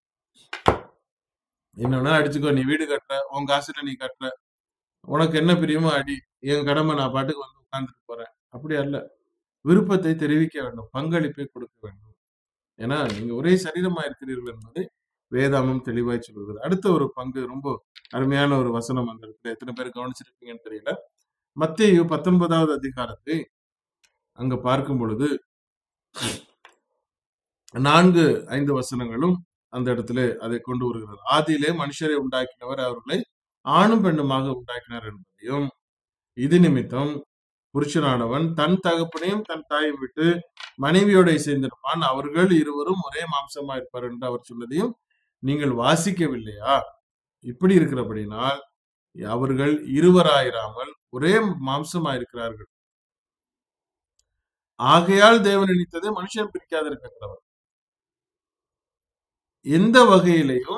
என்னன்னா அடிச்சுக்கோ நீ வீடு கட்டுற உன் காசுல நீ கட்டுற உனக்கு என்ன பிரியமோ அடி என் கடமை நான் பாட்டுக்கு வந்து உட்கார்ந்துட்டு போறேன் அப்படி அல்ல விருப்பத்தை தெரிவிக்க வேண்டும் பங்களிப்பை கொடுக்க வேண்டும் ஏன்னா நீங்க ஒரே சரீரமா இருக்கிறீர்கள் என்பதை வேதாமம் தெளிவாய் சொல்கிறது அடுத்த ஒரு பங்கு ரொம்ப அருமையான ஒரு வசனம் அந்த இடத்துல எத்தனை பேர் கவனிச்சிருப்பீங்கன்னு தெரியல மத்தேயு பத்தொன்பதாவது அதிகாரத்தை அங்க பார்க்கும் பொழுது நான்கு ஐந்து வசனங்களும் அந்த இடத்துல அதை கொண்டு வருகிறது ஆதியிலே மனுஷரை உண்டாக்கினவர் அவர்களை ஆணும் பெண்ணுமாக உண்டாக்கினார் என்பதையும் இது நிமித்தம் புருஷனானவன் தன் தகப்பனையும் தன் தாயும் விட்டு மனைவியோட இசைந்திருப்பான் அவர்கள் இருவரும் ஒரே மாம்சமா இருப்பார் என்று அவர் சொன்னதையும் நீங்கள் வாசிக்கவில்லையா இப்படி இருக்கிறபடினால் அவர்கள் இருவராயிராமல் ஒரே மாம்சமா இருக்கிறார்கள் ஆகையால் தேவன் நினைத்ததை மனுஷன் பிரிக்காதிருக்கிறவர் எந்த வகையிலையும்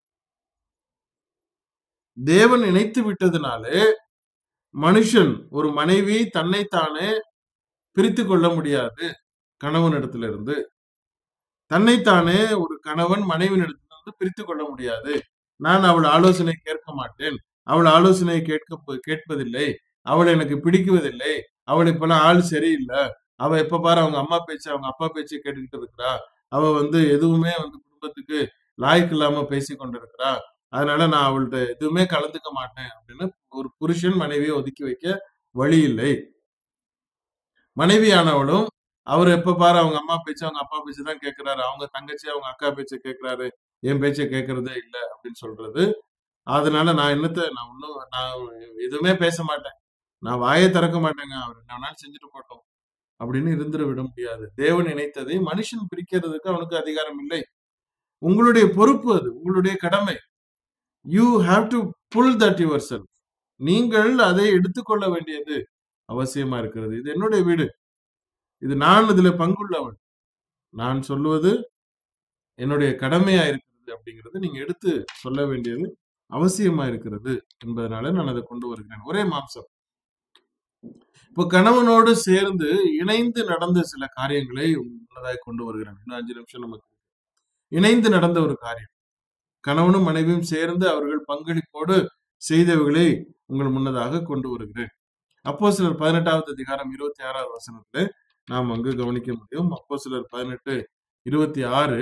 தேவன் இணைத்து விட்டதுனாலே மனுஷன் ஒரு மனைவி தன்னைத்தானே பிரித்து கொள்ள முடியாது கணவனிடத்துல இருந்து தன்னைத்தானே ஒரு கணவன் மனைவியிடத்துல இருந்து பிரித்து கொள்ள முடியாது நான் அவள் ஆலோசனை கேட்க மாட்டேன் அவள் ஆலோசனை கேட்க கேட்பதில்லை அவள் எனக்கு பிடிக்குவதில்லை அவள் இப்பெல்லாம் ஆள் சரியில்லை அவ எப்ப பாரு அவங்க அம்மா பேச்சு அவங்க அப்பா பேச்சு கேட்டுக்கிட்டு இருக்கிறா அவ வந்து எதுவுமே வந்து குடும்பத்துக்கு லாய்க்கு இல்லாம பேசி கொண்டிருக்கிறா அதனால நான் அவள்கிட்ட எதுவுமே கலந்துக்க மாட்டேன் அப்படின்னு ஒரு புருஷன் மனைவியை ஒதுக்கி வைக்க வழி இல்லை மனைவியானவளும் அவர் எப்ப பாரு அவங்க அம்மா பேச்சு அவங்க அப்பா பேச்சு தான் கேட்கிறாரு அவங்க தங்கச்சி அவங்க அக்கா பேச்சை கேட்கிறாரு என் பேச்சை கேட்கறதே இல்லை அப்படின்னு சொல்றது அதனால நான் என்னத்த நான் ஒன்னும் நான் எதுவுமே பேச மாட்டேன் நான் வாயை திறக்க மாட்டேங்க அவர் என்ன வேணாலும் செஞ்சுட்டு போட்டோம் அப்படின்னு இருந்துட விட முடியாது தேவன் இணைத்ததை மனுஷன் பிரிக்கிறதுக்கு அவனுக்கு அதிகாரம் இல்லை உங்களுடைய பொறுப்பு அது உங்களுடைய கடமை you have to pull that yourself நீங்கள் அதை எடுத்துக்கொள்ள வேண்டியது அவசியமா இருக்கிறது இது என்னுடைய வீடு இது நான் இதுல பங்குள்ளவன் நான் சொல்லுவது என்னுடைய கடமையா இருக்கிறது அப்படிங்கிறது நீங்க எடுத்து சொல்ல வேண்டியது அவசியமா இருக்கிறது என்பதனால நான் அதை கொண்டு வருகிறேன் ஒரே மாம்சம் இப்போ கணவனோடு சேர்ந்து இணைந்து நடந்த சில காரியங்களை முன்னதாக கொண்டு வருகிறேன் இன்னும் அஞ்சு நிமிஷம் நமக்கு இருக்கு. இணைந்து நடந்த ஒரு காரியம் கணவனும் மனைவியும் சேர்ந்து அவர்கள் பங்களிப்போடு செய்தவைகளை உங்கள் முன்னதாக கொண்டு வருகிறேன் அப்போ சிலர் பதினெட்டாவது அதிகாரம் இருபத்தி ஆறாவது வசனத்துல நாம் அங்கு கவனிக்க முடியும் அப்போ சிலர் பதினெட்டு இருபத்தி ஆறு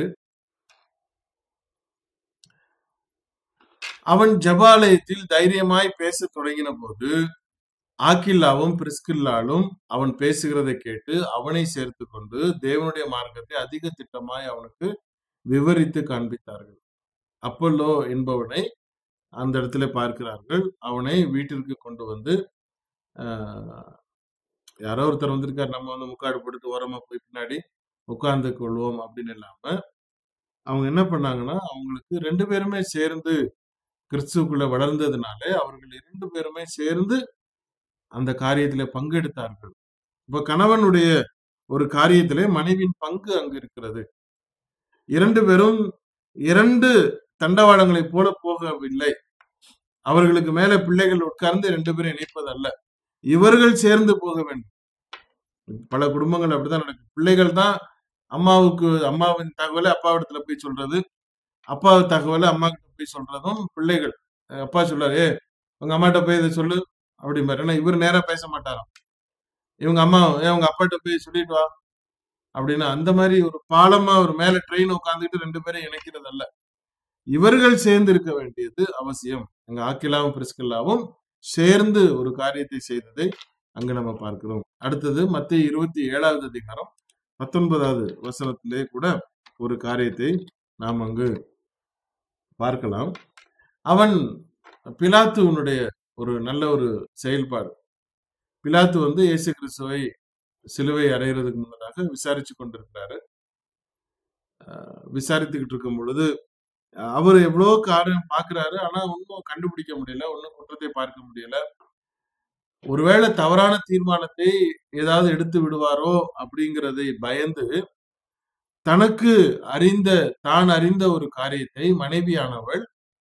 அவன் ஜபாலயத்தில் தைரியமாய் பேசத் தொடங்கின போது ஆக்கில்லாவும் பிரிஸ்கில்லாலும் அவன் பேசுகிறதை கேட்டு அவனை சேர்த்து கொண்டு தேவனுடைய மார்க்கத்தை அதிக திட்டமாய் அவனுக்கு விவரித்து காண்பித்தார்கள் அப்பல்லோ என்பவனை அந்த இடத்துல பார்க்கிறார்கள் அவனை வீட்டிற்கு கொண்டு வந்து ஆஹ், யாரோ ஒருத்தர் வந்திருக்காரு நம்ம வந்து முக்காடு போட்டுட்டு ஓரமா போய் பின்னாடி உட்கார்ந்து கொள்வோம் அப்படின்னு இல்லாம அவங்க என்ன பண்ணாங்கன்னா அவங்களுக்கு ரெண்டு பேருமே சேர்ந்து கிறிஸ்துக்குள்ள வளர்ந்ததுனால அவர்கள் இரண்டு பேருமே சேர்ந்து அந்த காரியத்திலே பங்கெடுத்தார்கள் இப்ப கணவனுடைய ஒரு காரியத்திலே மனைவியின் பங்கு அங்கு இருக்கிறது இரண்டு பேரும் இரண்டு தண்டவாளங்களைப் போல போகவில்லை அவர்களுக்கு மேல பிள்ளைகள் உட்கார்ந்து ரெண்டு பேரும் இணைப்பதல்ல இவர்கள் சேர்ந்து போக வேண்டும் பல குடும்பங்கள் அப்படிதான் நடக்கும் பிள்ளைகள் தான் அம்மாவுக்கு அம்மாவின் தகவலை அப்பாவிடத்துல போய் சொல்றது அப்பா தகவலை அம்மா கிட்ட போய் சொல்றதும் பிள்ளைகள் அஹ் அப்பா சொல்றாரு "ஏய், உங்க அம்மாட்ட போய் இதை சொல்லு அப்படிம்பாரு ஏன்னா இவர் நேரா பேச மாட்டாராம் இவங்க அம்மா ஏன் உங்க அப்பாட்ட போய் சொல்லிட்டு வா அப்படின்னு அந்த மாதிரி ஒரு பாலமா ஒரு மேல ட்ரெயின் உட்காந்துட்டு ரெண்டு பேரும் இணைக்கிறது அல்ல இவர்கள் சேர்ந்து இருக்க வேண்டியது அவசியம் எங்க ஆக்கிலாவும் பிரிஸ்கில்லாவும் சேர்ந்து ஒரு காரியத்தை செய்ததை அங்க நம்ம பார்க்கிறோம் அடுத்தது மத்திய இருபத்தி ஏழாவது அதிகாரம் பத்தொன்பதாவது வசனத்திலே கூட ஒரு காரியத்தை நாம் அங்கு பார்க்கலாம் அவன் பிலாத்துவனுடைய ஒரு நல்ல ஒரு செயல்பாடு பிலாத்து வந்து இயேசு கிறிஸ்துவை சிலுவை அடைகிறதுக்கு முன்னதாக விசாரிச்சு கொண்டிருக்கிறாரு அஹ் விசாரித்துக்கிட்டு இருக்கும் பொழுது அஹ் அவர் எவ்வளவோ காரியம் பார்க்கிறாரு ஆனா ஒன்றும் கண்டுபிடிக்க முடியல ஒன்றும் குற்றத்தை பார்க்க முடியல ஒருவேளை தவறான தீர்மானத்தை ஏதாவது எடுத்து விடுவாரோ அப்படிங்கிறதை பயந்து தனக்கு அறிந்த தான் அறிந்த ஒரு காரியத்தை மனைவியானவள்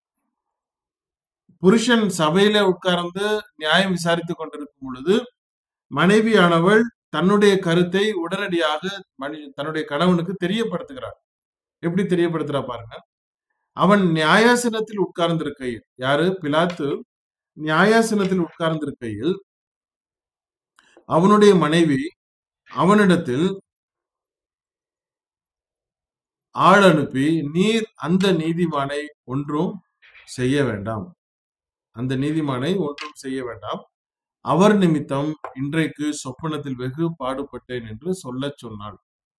புருஷன் சபையில உட்கார்ந்து நியாயம் விசாரித்துக் கொண்டிருக்கும் பொழுது மனைவியானவள் தன்னுடைய கருத்தை உடனடியாக மனி- தன்னுடைய கணவனுக்கு தெரியப்படுத்துகிறார் எப்படி தெரியப்படுத்துறா பாருங்க அவன் நியாயாசனத்தில் உட்கார்ந்திருக்கையில் யாரு பிலாத்து நியாயாசனத்தில் உட்கார்ந்திருக்கையில் அவனுடைய மனைவி அவனிடத்தில் ஆள் அனுப்பி நீர் அந்த நீதிமானை ஒன்றும் செய்ய வேண்டாம் அந்த நீதிமானை ஒன்றும் செய்ய வேண்டாம் அவர் நிமித்தம் இன்றைக்கு சொப்பனத்தில் வெகு பாடுபட்டேன் என்று சொல்லச் சொன்னாள்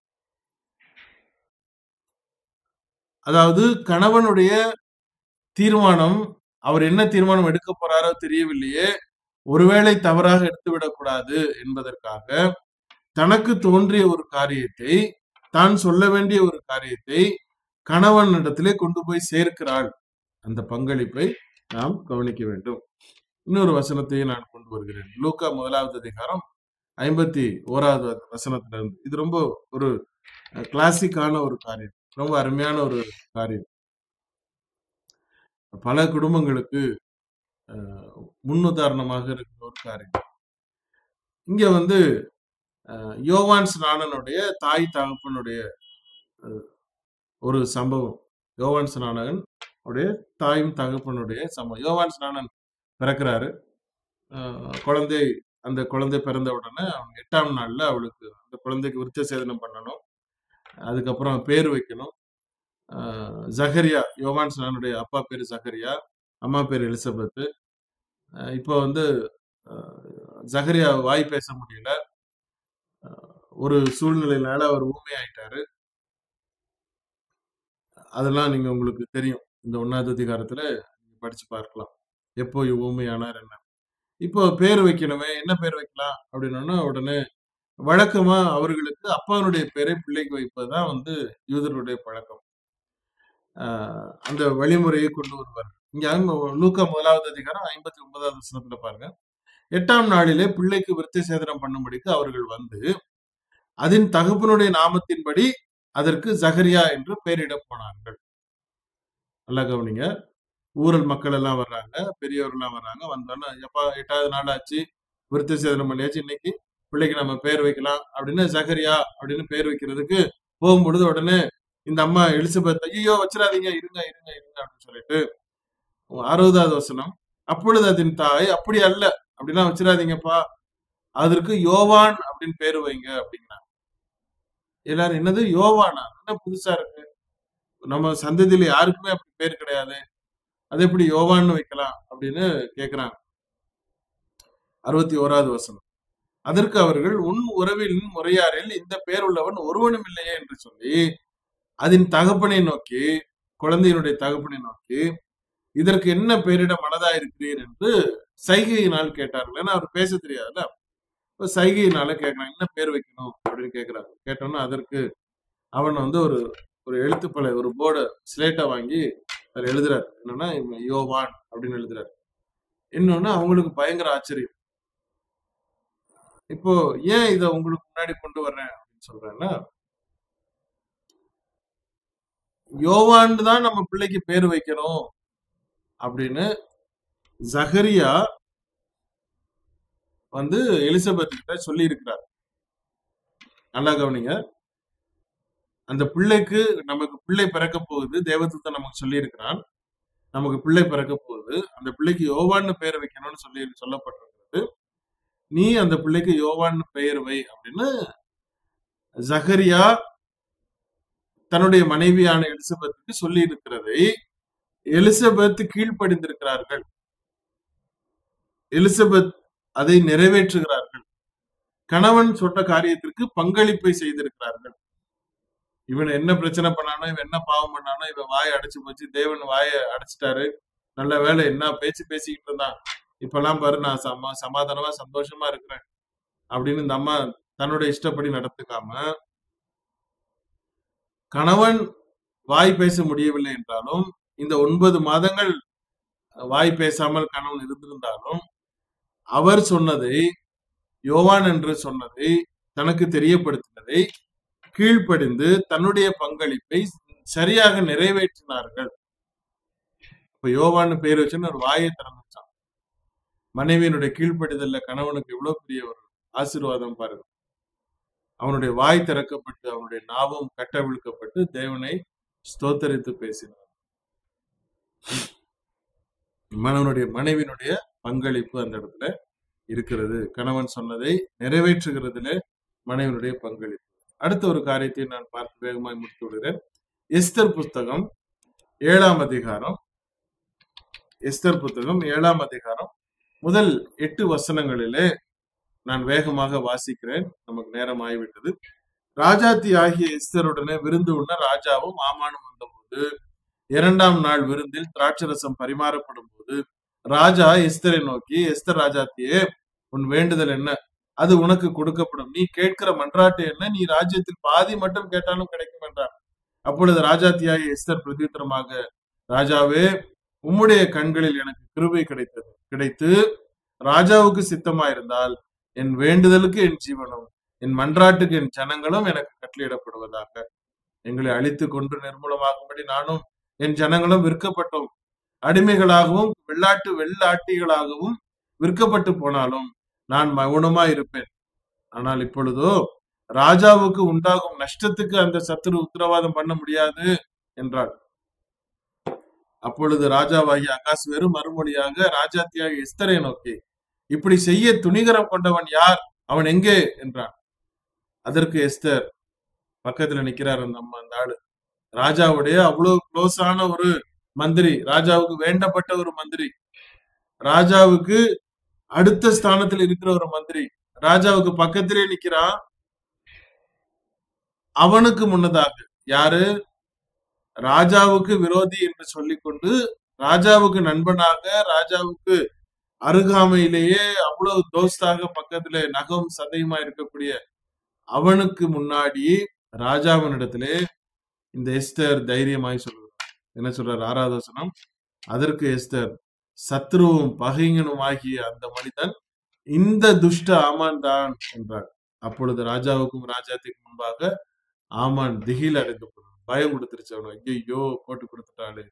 அதாவது கணவனுடைய தீர்மானம் அவர் என்ன தீர்மானம் எடுக்க போறாரோ தெரியவில்லையே ஒருவேளை தவறாக எடுத்துவிடக் கூடாது என்பதற்காக தனக்கு தோன்றிய ஒரு காரியத்தை தான் சொல்ல வேண்டிய ஒரு காரியத்தை கணவனிடத்திலே கொண்டு போய் சேர்க்கிறாள் அந்த பங்களிப்பை நாம் கவனிக்க வேண்டும் இன்னொரு வசனத்தையும் நான் கொண்டு வருகிறேன் லூக்கா முதலாவது அதிகாரம் ஐம்பத்தி ஓராவது வசனத்திலிருந்து இது ரொம்ப ஒரு கிளாசிக்கான ஒரு காரியம் ரொம்ப அருமையான ஒரு காரியம் பல குடும்பங்களுக்கு அஹ், முன்னுதாரணமாக இருக்கிற ஒரு காரியம் இங்க வந்து அஹ், யோவான் ஸ்நானனுடைய தாய் தகப்பனுடைய அஹ், ஒரு சம்பவம் யோவான் ஸ்நானகன் உடைய தாயும் தகப்பனுடைய சம்பவம் யோவான் ஸ்நானன் பிறக்கிறாரு அஹ், குழந்தை அந்த குழந்தை பிறந்த உடனே அவன் எட்டாம் நாள்ல அவளுக்கு அந்த குழந்தைக்கு விருத்த சேதனம் பண்ணணும் அதுக்கப்புறம் பேர் வைக்கணும் அஹ், ஜகரியா யோவான் ஸ்நானனுடைய அப்பா பேர் ஜகரியா அம்மா பேர் எலிசபெத் அஹ், இப்போ வந்து அஹ், ஜகரியா வாய் பேச முடியல ஒரு சூழ்நிலையினால அவர் ஊமையாயிட்டாரு அதெல்லாம் நீங்க உங்களுக்கு தெரியும் இந்த ஒன்னாவது அதிகாரத்துல நீங்க படிச்சு பார்க்கலாம் எப்போ ஊமையானார் என்ன இப்போ பேர் வைக்கணுமே என்ன பேர் வைக்கலாம் அப்படின்னா உடனே வழக்கமா அவர்களுக்கு அப்பாவுடைய பேரை பிள்ளைக்கு வைப்பதுதான் வந்து யூதர்களுடைய பழக்கம் ஆஹ், அந்த வழிமுறையை கொண்டு வருவார் இங்க அங்க லூக்கா முதலாவது அதிகாரம் ஐம்பத்தி ஒன்பதாவது வசனத்துல பாருங்க எட்டாம் நாளிலே பிள்ளைக்கு விருத்தி சேதனம் பண்ணும்படிக்கு அவர்கள் வந்து அதன் தகப்பனுடைய நாமத்தின்படி அதற்கு ஜகரியா என்று பெயரிட போனார்கள் நல்லா கவனிங்க ஊரல் மக்கள் எல்லாம் வர்றாங்க பெரியவர்கள் எல்லாம் வர்றாங்க வந்தோன்னா எப்பா எட்டாவது நாள் ஆச்சு விருத்தி சேதனம் பண்ணியாச்சு இன்னைக்கு பிள்ளைக்கு நம்ம பேர் வைக்கலாம் அப்படின்னு ஜகரியா அப்படின்னு பேர் வைக்கிறதுக்கு போகும்பொழுது உடனே இந்த அம்மா எலிசபெத் ஐயோ வச்சிடாதீங்க இருங்க இருங்க இருங்க அப்படின்னு சொல்லிட்டு அறுபதாவது வசனம் அப்பொழுது அதன் தாய் அப்படி அல்ல அப்படிலாம் வச்சிடாதீங்கப்பா அதற்கு யோவான் அப்படின்னு பேரு வைங்க அப்படின்னா எல்லாரும் என்னது யோவானா என்ன புதுசா இருக்கு நம்ம சந்ததியில யாருக்குமே அப்படி பேர் கிடையாது அது எப்படி யோவான்னு வைக்கலாம் அப்படின்னு கேக்குறாங்க அறுபத்தி ஓராவது வசனம் அதற்கு அவர்கள் உன் உறவில் முறையாரில் இந்த பேர் உள்ளவன் ஒருவனும் இல்லையே என்று சொல்லி அதன் தகப்பனை நோக்கி குழந்தையினுடைய தகப்பனை நோக்கி இதற்கு என்ன பெயரிட மனதா இருக்கிறீர் என்று சைகையினால் கேட்டார்கள் ஏன்னா அவர் பேச தெரியாதுல்ல இப்ப சைகையினால கேட்கறாங்க என்ன பேர் வைக்கணும் அப்படின்னு கேட்கிறாங்க கேட்டோம்னா அதற்கு அவன் வந்து ஒரு ஒரு எழுத்துப்பலை ஒரு போர்டு ஸ்லேட்டை வாங்கி அதில் எழுதுறாரு என்னன்னா இவன் யோவான் அப்படின்னு எழுதுறாரு இன்னொன்னு அவங்களுக்கு பயங்கர ஆச்சரியம் இப்போ ஏன் இதை உங்களுக்கு முன்னாடி கொண்டு வர்றேன் அப்படின்னு சொல்றேன்னா யோவான் தான் நம்ம பிள்ளைக்கு பேர் வைக்கணும் அப்படின்னு ஜஹரியா வந்து எலிசபெத் கிட்ட சொல்லி இருக்கிறார் நல்லா கவனிங்க அந்த பிள்ளைக்கு நமக்கு பிள்ளை பிறக்க போகுது தேவதூதன் நமக்கு சொல்லி இருக்கிறான் நமக்கு பிள்ளை பிறக்க போகுது அந்த பிள்ளைக்கு யோவான்னு பெயர் வைக்கணும்னு சொல்லி சொல்லப்பட்டிருக்கிறது நீ அந்த பிள்ளைக்கு யோவான்னு பெயர் வை அப்படின்னு ஜஹரியா தன்னுடைய மனைவியான எலிசபெத்துக்கு சொல்லி இருக்கிறதை எலிசபெத் கீழ்ப்படிந்திருக்கிறார்கள் எலிசபெத் அதை நிறைவேற்றுகிறார்கள் கணவன் சொன்ன காரியத்திற்கு பங்களிப்பை செய்திருக்கிறார்கள் இவன் என்ன பிரச்சனை பண்ணானோ இவன் என்ன பாவம் பண்ணானோ இவன் வாயை அடைச்சு போச்சு தேவன் வாயை அடைச்சிட்டாரு நல்ல வேலை என்ன பேச்சு பேசிக்கிட்டு இருந்தான் இப்பெல்லாம் பாரு நான் சமா சமாதானமா சந்தோஷமா இருக்கிறேன் அப்படின்னு இந்த அம்மா தன்னுடைய இஷ்டப்படி நடத்துக்காம கணவன் வாய் பேச முடியவில்லை என்றாலும் இந்த ஒன்பது மாதங்கள் வாய் பேசாமல் கணவன் இருந்திருந்தாலும் அவர் சொன்னதை யோவான் என்று சொன்னதை தனக்கு தெரியப்படுத்தினதை கீழ்ப்படிந்து தன்னுடைய பங்களிப்பை சரியாக நிறைவேற்றினார்கள் இப்ப யோவான்னு பேர் வச்சுன்னு ஒரு வாயை திறந்துச்சான் மனைவியினுடைய கீழ்ப்படிதல்ல கணவனுக்கு எவ்வளவு பெரிய ஒரு ஆசீர்வாதம் பாருங்க அவனுடைய வாய் திறக்கப்பட்டு அவனுடைய நாவும் கட்டவிழ்க்கப்பட்டு தேவனை ஸ்தோத்தரித்து பேசினார் மனவனுடைய மனைவியினுடைய பங்களிப்பு அந்த இடத்துல இருக்கிறது கணவன் சொன்னதை நிறைவேற்றுகிறதுல மனைவியினுடைய பங்களிப்பு அடுத்த ஒரு காரியத்தை நான் பார்த்து வேகமாய் முடித்து விடுகிறேன் எஸ்தர் புஸ்தகம் ஏழாம் அதிகாரம் எஸ்தர் புத்தகம் ஏழாம் அதிகாரம் முதல் எட்டு வசனங்களிலே நான் வேகமாக வாசிக்கிறேன் நமக்கு நேரம் ஆகிவிட்டது ராஜாத்தி ஆகிய எஸ்தருடனே விருந்து உண்ண ராஜாவும் ஆமானும் வந்தபோது இரண்டாம் நாள் விருந்தில் திராட்சரசம் பரிமாறப்படும் போது ராஜா எஸ்தரை நோக்கி எஸ்தர் ராஜாத்தியே உன் வேண்டுதல் என்ன அது உனக்கு கொடுக்கப்படும் நீ கேட்கிற மன்றாட்டு என்ன நீ ராஜ்யத்தில் பாதி மட்டும் கேட்டாலும் கிடைக்கும் என்றார் அப்பொழுது ராஜாத்தியாகிய எஸ்தர் பிரதித்திரமாக ராஜாவே உம்முடைய கண்களில் எனக்கு கிருபை கிடைத்தது கிடைத்து ராஜாவுக்கு சித்தமாயிருந்தால் என் வேண்டுதலுக்கு என் ஜீவனும் என் மன்றாட்டுக்கு என் ஜனங்களும் எனக்கு கட்டளையிடப்படுவதாக எங்களை அழித்து கொண்டு நிர்மூலமாகும்படி நானும் என் ஜனங்களும் விற்கப்பட்டோம் அடிமைகளாகவும் வெள்ளாட்டு வெள்ளாட்டிகளாகவும் விற்கப்பட்டு போனாலும் நான் மௌனமா இருப்பேன் ஆனால் இப்பொழுதோ ராஜாவுக்கு உண்டாகும் நஷ்டத்துக்கு அந்த சத்துரு உத்தரவாதம் பண்ண முடியாது என்றாள் அப்பொழுது ராஜாவாகிய அகாஸ் வெறும் மறுமொழியாக ராஜாத்தியாக எஸ்தரை நோக்கி இப்படி செய்ய துணிகரம் கொண்டவன் யார் அவன் எங்கே என்றான் அதற்கு எஸ்தர் பக்கத்துல நிக்கிறார் அந்த அம்மா அந்த ஆளு ராஜாவுடைய அவ்வளவு க்ளோஸான ஒரு மந்திரி ராஜாவுக்கு வேண்டப்பட்ட ஒரு மந்திரி ராஜாவுக்கு அடுத்த ஸ்தானத்தில் இருக்கிற ஒரு மந்திரி ராஜாவுக்கு பக்கத்திலே நிக்கிறான் அவனுக்கு முன்னதாக யாரு ராஜாவுக்கு விரோதி என்று சொல்லிக்கொண்டு ராஜாவுக்கு நண்பனாக ராஜாவுக்கு அருகாமையிலேயே அவ்வளவு தோஸ்தாக பக்கத்துல நகம் சதையுமா இருக்கக்கூடிய அவனுக்கு முன்னாடி ராஜாவினிடத்திலே இந்த எஸ்தர் தைரியமாய் சொல்லுகிறார் என்ன சொல்றார் ஆறாவது வசனம் அதற்கு எஸ்தர் சத்ருவும் பகைங்கனும் ஆகிய அந்த மனிதன் இந்த துஷ்ட ஆமான் தான் என்றார் அப்பொழுது ராஜாவுக்கும் ராஜாத்திக்கும் முன்பாக ஆமான் திகில் அடைந்து போனான். பயம் கொடுத்துருச்சு அவனை ஐயோ போட்டு கொடுத்துட்டாளே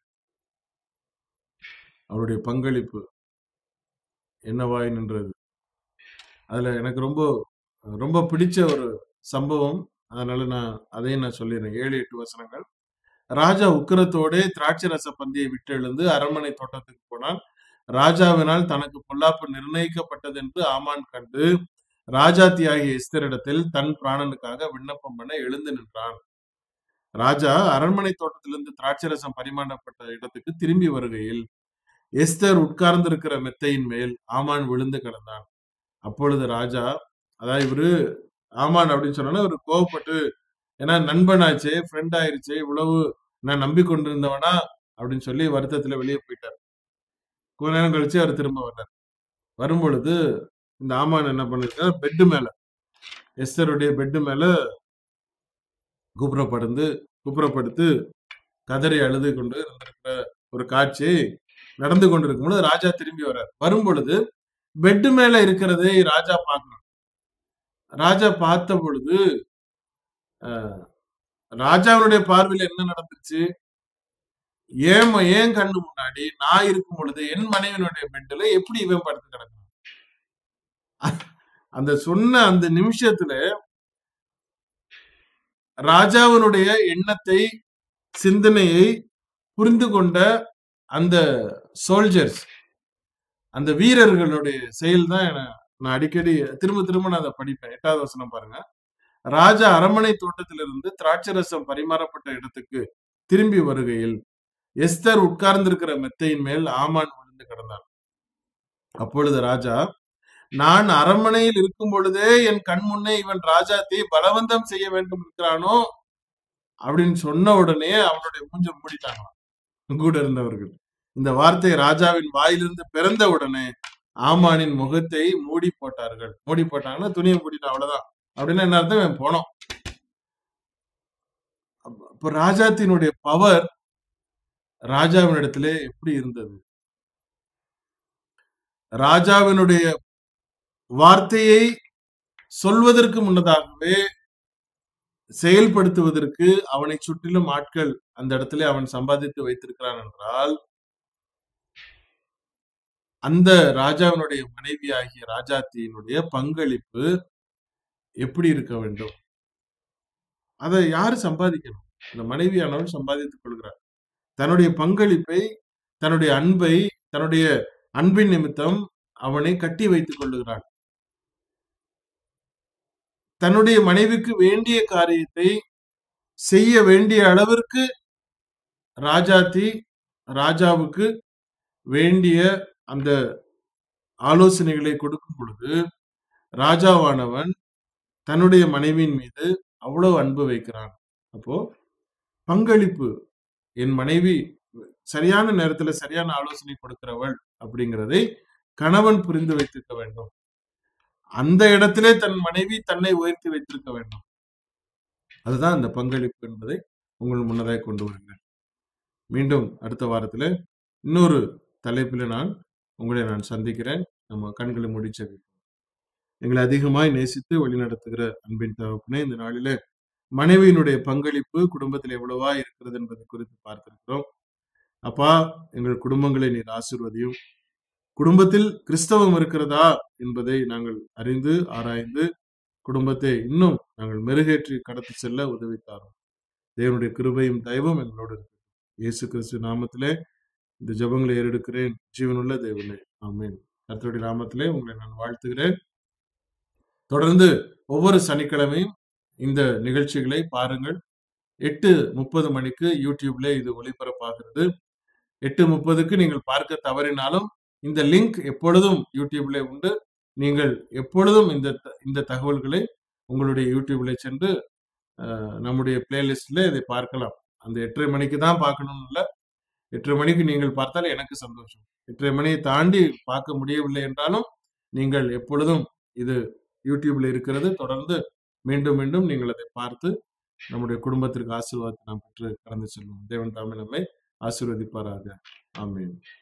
அவருடைய பங்களிப்பு என்னவாய் நின்றது அதுல எனக்கு ரொம்ப ரொம்ப பிடிச்ச ஒரு சம்பவம் அதனால நான் அதையும் நான் சொல்லிடுறேன் ஏழு எட்டு வசனங்கள் ராஜா உக்கிரத்தோடே திராட்சை ரச பந்தியை விட்டு எழுந்து அரண்மனை தோட்டத்துக்கு போனான் ராஜாவினால் தனக்கு பொல்லாப்பு நிர்ணயிக்கப்பட்டது என்று ஆமான் கண்டு ராஜாத்தியாகிய எஸ்தரிடத்தில் தன் பிராணனுக்காக விண்ணப்பம் பண்ண எழுந்து நின்றான் ராஜா அரண்மனை தோட்டத்திலிருந்து திராட்சை ரசம் பரிமாறப்பட்ட இடத்துக்கு திரும்பி வருகையில் எஸ்தர் உட்கார்ந்திருக்கிற மெத்தையின் மேல் ஆமான் விழுந்து கிடந்தான் அப்பொழுது ராஜா அதாவது இவரு ஆமான் அப்படின்னு சொன்னோன்னா ஒரு கோவப்பட்டு ஏன்னா நண்பனாச்சே ஃப்ரெண்ட் ஆயிருச்சே இவ்வளவு நான் நம்பி கொண்டிருந்தவனா அப்படின்னு சொல்லி வருத்தத்துல வெளியே போயிட்டார் கொஞ்ச நேரம் கழிச்சு அவர் திரும்ப வர்றார் வரும் பொழுது இந்த ஆமான் என்ன பண்ணிருக்காரு பெட்டு மேல எஸ்தருடைய பெட்டு மேல குப்புறப்படுந்து குப்புறப்படுத்து கதறி அழுது கொண்டு இருந்திருக்கிற ஒரு காட்சி நடந்து கொண்டிருக்கும் பொழுது ராஜா திரும்பி வர்றார் வரும் பொழுது பெட்டு மேல இருக்கிறதை ராஜா பார்க்கணும் ராஜா பார்த்த பொழுது அஹ், ராஜாவினுடைய பார்வையில என்ன நடந்துச்சு ஏன் ம- ஏன் கண்ணு முன்னாடி நான் இருக்கும் பொழுது என் மனைவியினுடைய பெட்ல எப்படி இவன் படுத்து கிடக்கும் அந்த சொன்ன அந்த நிமிஷத்துல ராஜாவினுடைய எண்ணத்தை சிந்தனையை புரிந்து கொண்ட அந்த சோல்ஜர்ஸ் அந்த வீரர்களுடைய செயல் தான் நான் அடிக்கடி திரும்ப திரும்ப நான் அதை படிப்பேன் எட்டாவது வசனம் பாருங்க ராஜா அரண்மனை தோட்டத்திலிருந்து திராட்சை ரசம் பரிமாறப்பட்ட இடத்துக்கு திரும்பி வருகையில் எஸ்தர் உட்கார்ந்திருக்கிற மெத்தையின் மேல் ஆமான் விழுந்து கிடந்தான் அப்பொழுது ராஜா நான் அரண்மனையில் இருக்கும் பொழுதே என் கண் முன்னே இவன் ராஜாத்தை பலவந்தம் செய்ய வேண்டும் இருக்கிறானோ அப்படின்னு சொன்ன உடனே அவனுடைய மூஞ்ச மூடிட்டாங்களாம் கூட இருந்தவர்கள் இந்த வார்த்தை ராஜாவின் வாயிலிருந்து பிறந்த உடனே ஆமானின் முகத்தை மூடி போட்டார்கள் மூடி போட்டாங்கன்னா துணியை மூடிட்டு அவ்வளவுதான் அப்படின்னா என்ன அர்த்தம் இவன் போனோம் அப்ப- அப்ப ராஜாத்தினுடைய பவர் ராஜாவினிடத்துல எப்படி இருந்தது ராஜாவினுடைய வார்த்தையை சொல்வதற்கு முன்னதாகவே செயல்படுத்துவதற்கு அவனை சுற்றிலும் ஆட்கள் அந்த இடத்துல அவன் சம்பாதித்து வைத்திருக்கிறான் என்றால் அந்த ராஜாவினுடைய மனைவி ஆகிய ராஜாத்தியினுடைய பங்களிப்பு எப்படி இருக்க வேண்டும் அதை யாரு சம்பாதிக்கணும் அந்த மனைவியானவள் சம்பாதித்துக் கொள்கிறார் தன்னுடைய பங்களிப்பை தன்னுடைய அன்பை தன்னுடைய அன்பின் நிமித்தம் அவனை கட்டி வைத்துக் கொள்ளுகிறாள் தன்னுடைய மனைவிக்கு வேண்டிய காரியத்தை செய்ய வேண்டிய அளவிற்கு ராஜாத்தி ராஜாவுக்கு வேண்டிய அந்த ஆலோசனைகளை கொடுக்கும் பொழுது ராஜாவானவன் தன்னுடைய மனைவியின் மீது அவ்வளவு அன்பு வைக்கிறான் அப்போ பங்களிப்பு என் மனைவி சரியான நேரத்துல சரியான ஆலோசனை கொடுக்கிறவள் அப்படிங்கிறதை கணவன் புரிந்து வைத்திருக்க வேண்டும் அந்த இடத்திலே தன் மனைவி தன்னை உயர்த்தி வைத்திருக்க வேண்டும் அதுதான் அந்த பங்களிப்பு என்பதை உங்கள் முன்னதாக கொண்டு வருகிறேன் மீண்டும் அடுத்த வாரத்துல இன்னொரு தலைப்பில் நான் உங்களை நான் சந்திக்கிறேன் நம்ம கண்களை முடிச்சது எங்களை அதிகமாய் நேசித்து வழிநடத்துகிற அன்பின் தகப்பனே இந்த நாளிலே மனைவியினுடைய பங்களிப்பு குடும்பத்தில் எவ்வளவா இருக்கிறது என்பதை குறித்து பார்த்திருக்கிறோம் அப்பா எங்கள் குடும்பங்களை நீர் ஆசிர்வதியும் குடும்பத்தில் கிறிஸ்தவம் இருக்கிறதா என்பதை நாங்கள் அறிந்து ஆராய்ந்து குடும்பத்தை இன்னும் நாங்கள் மெருகேற்றி கடத்தி செல்ல உதவித்தாரோம் தேவனுடைய கிருபையும் தயவும் எங்களோடு இருக்கு இயேசு கிறிஸ்து நாமத்திலே இந்த ஜெபங்களை ஏறெடுக்கிறேன் ஜீவனுள்ள தேவனே ஆமென் கர்த்தருடைய நாமத்திலே உங்களை நான் வாழ்த்துகிறேன் தொடர்ந்து ஒவ்வொரு சனிக்கிழமையும் இந்த நிகழ்ச்சிகளை பாருங்கள் எட்டு முப்பது மணிக்கு யூடியூப்ல இது ஒளிபரப்பாகிறது எட்டு முப்பதுக்கு நீங்கள் பார்க்க தவறினாலும் இந்த லிங்க் எப்பொழுதும் யூடியூப்ல உண்டு நீங்கள் எப்பொழுதும் இந்த த- இந்த தகவல்களை உங்களுடைய யூடியூப்ல சென்று அஹ், நம்முடைய பிளேலிஸ்ட்ல இதை பார்க்கலாம் அந்த எட்டரை மணிக்கு தான் பார்க்கணும்னு இல்லை எட்டரை மணிக்கு நீங்கள் பார்த்தால் எனக்கு சந்தோஷம் எட்டரை மணியை தாண்டி பார்க்க முடியவில்லை என்றாலும் நீங்கள் எப்பொழுதும் இது யூடியூப்ல இருக்கிறது தொடர்ந்து மீண்டும் மீண்டும் நீங்கள் அதை பார்த்து நம்முடைய குடும்பத்திற்கு ஆசீர்வாதத்தை நாம் பெற்று கடந்து செல்வோம் தேவன் தாமே நம்மை ஆசீர்வதிப்பாராக ஆமென்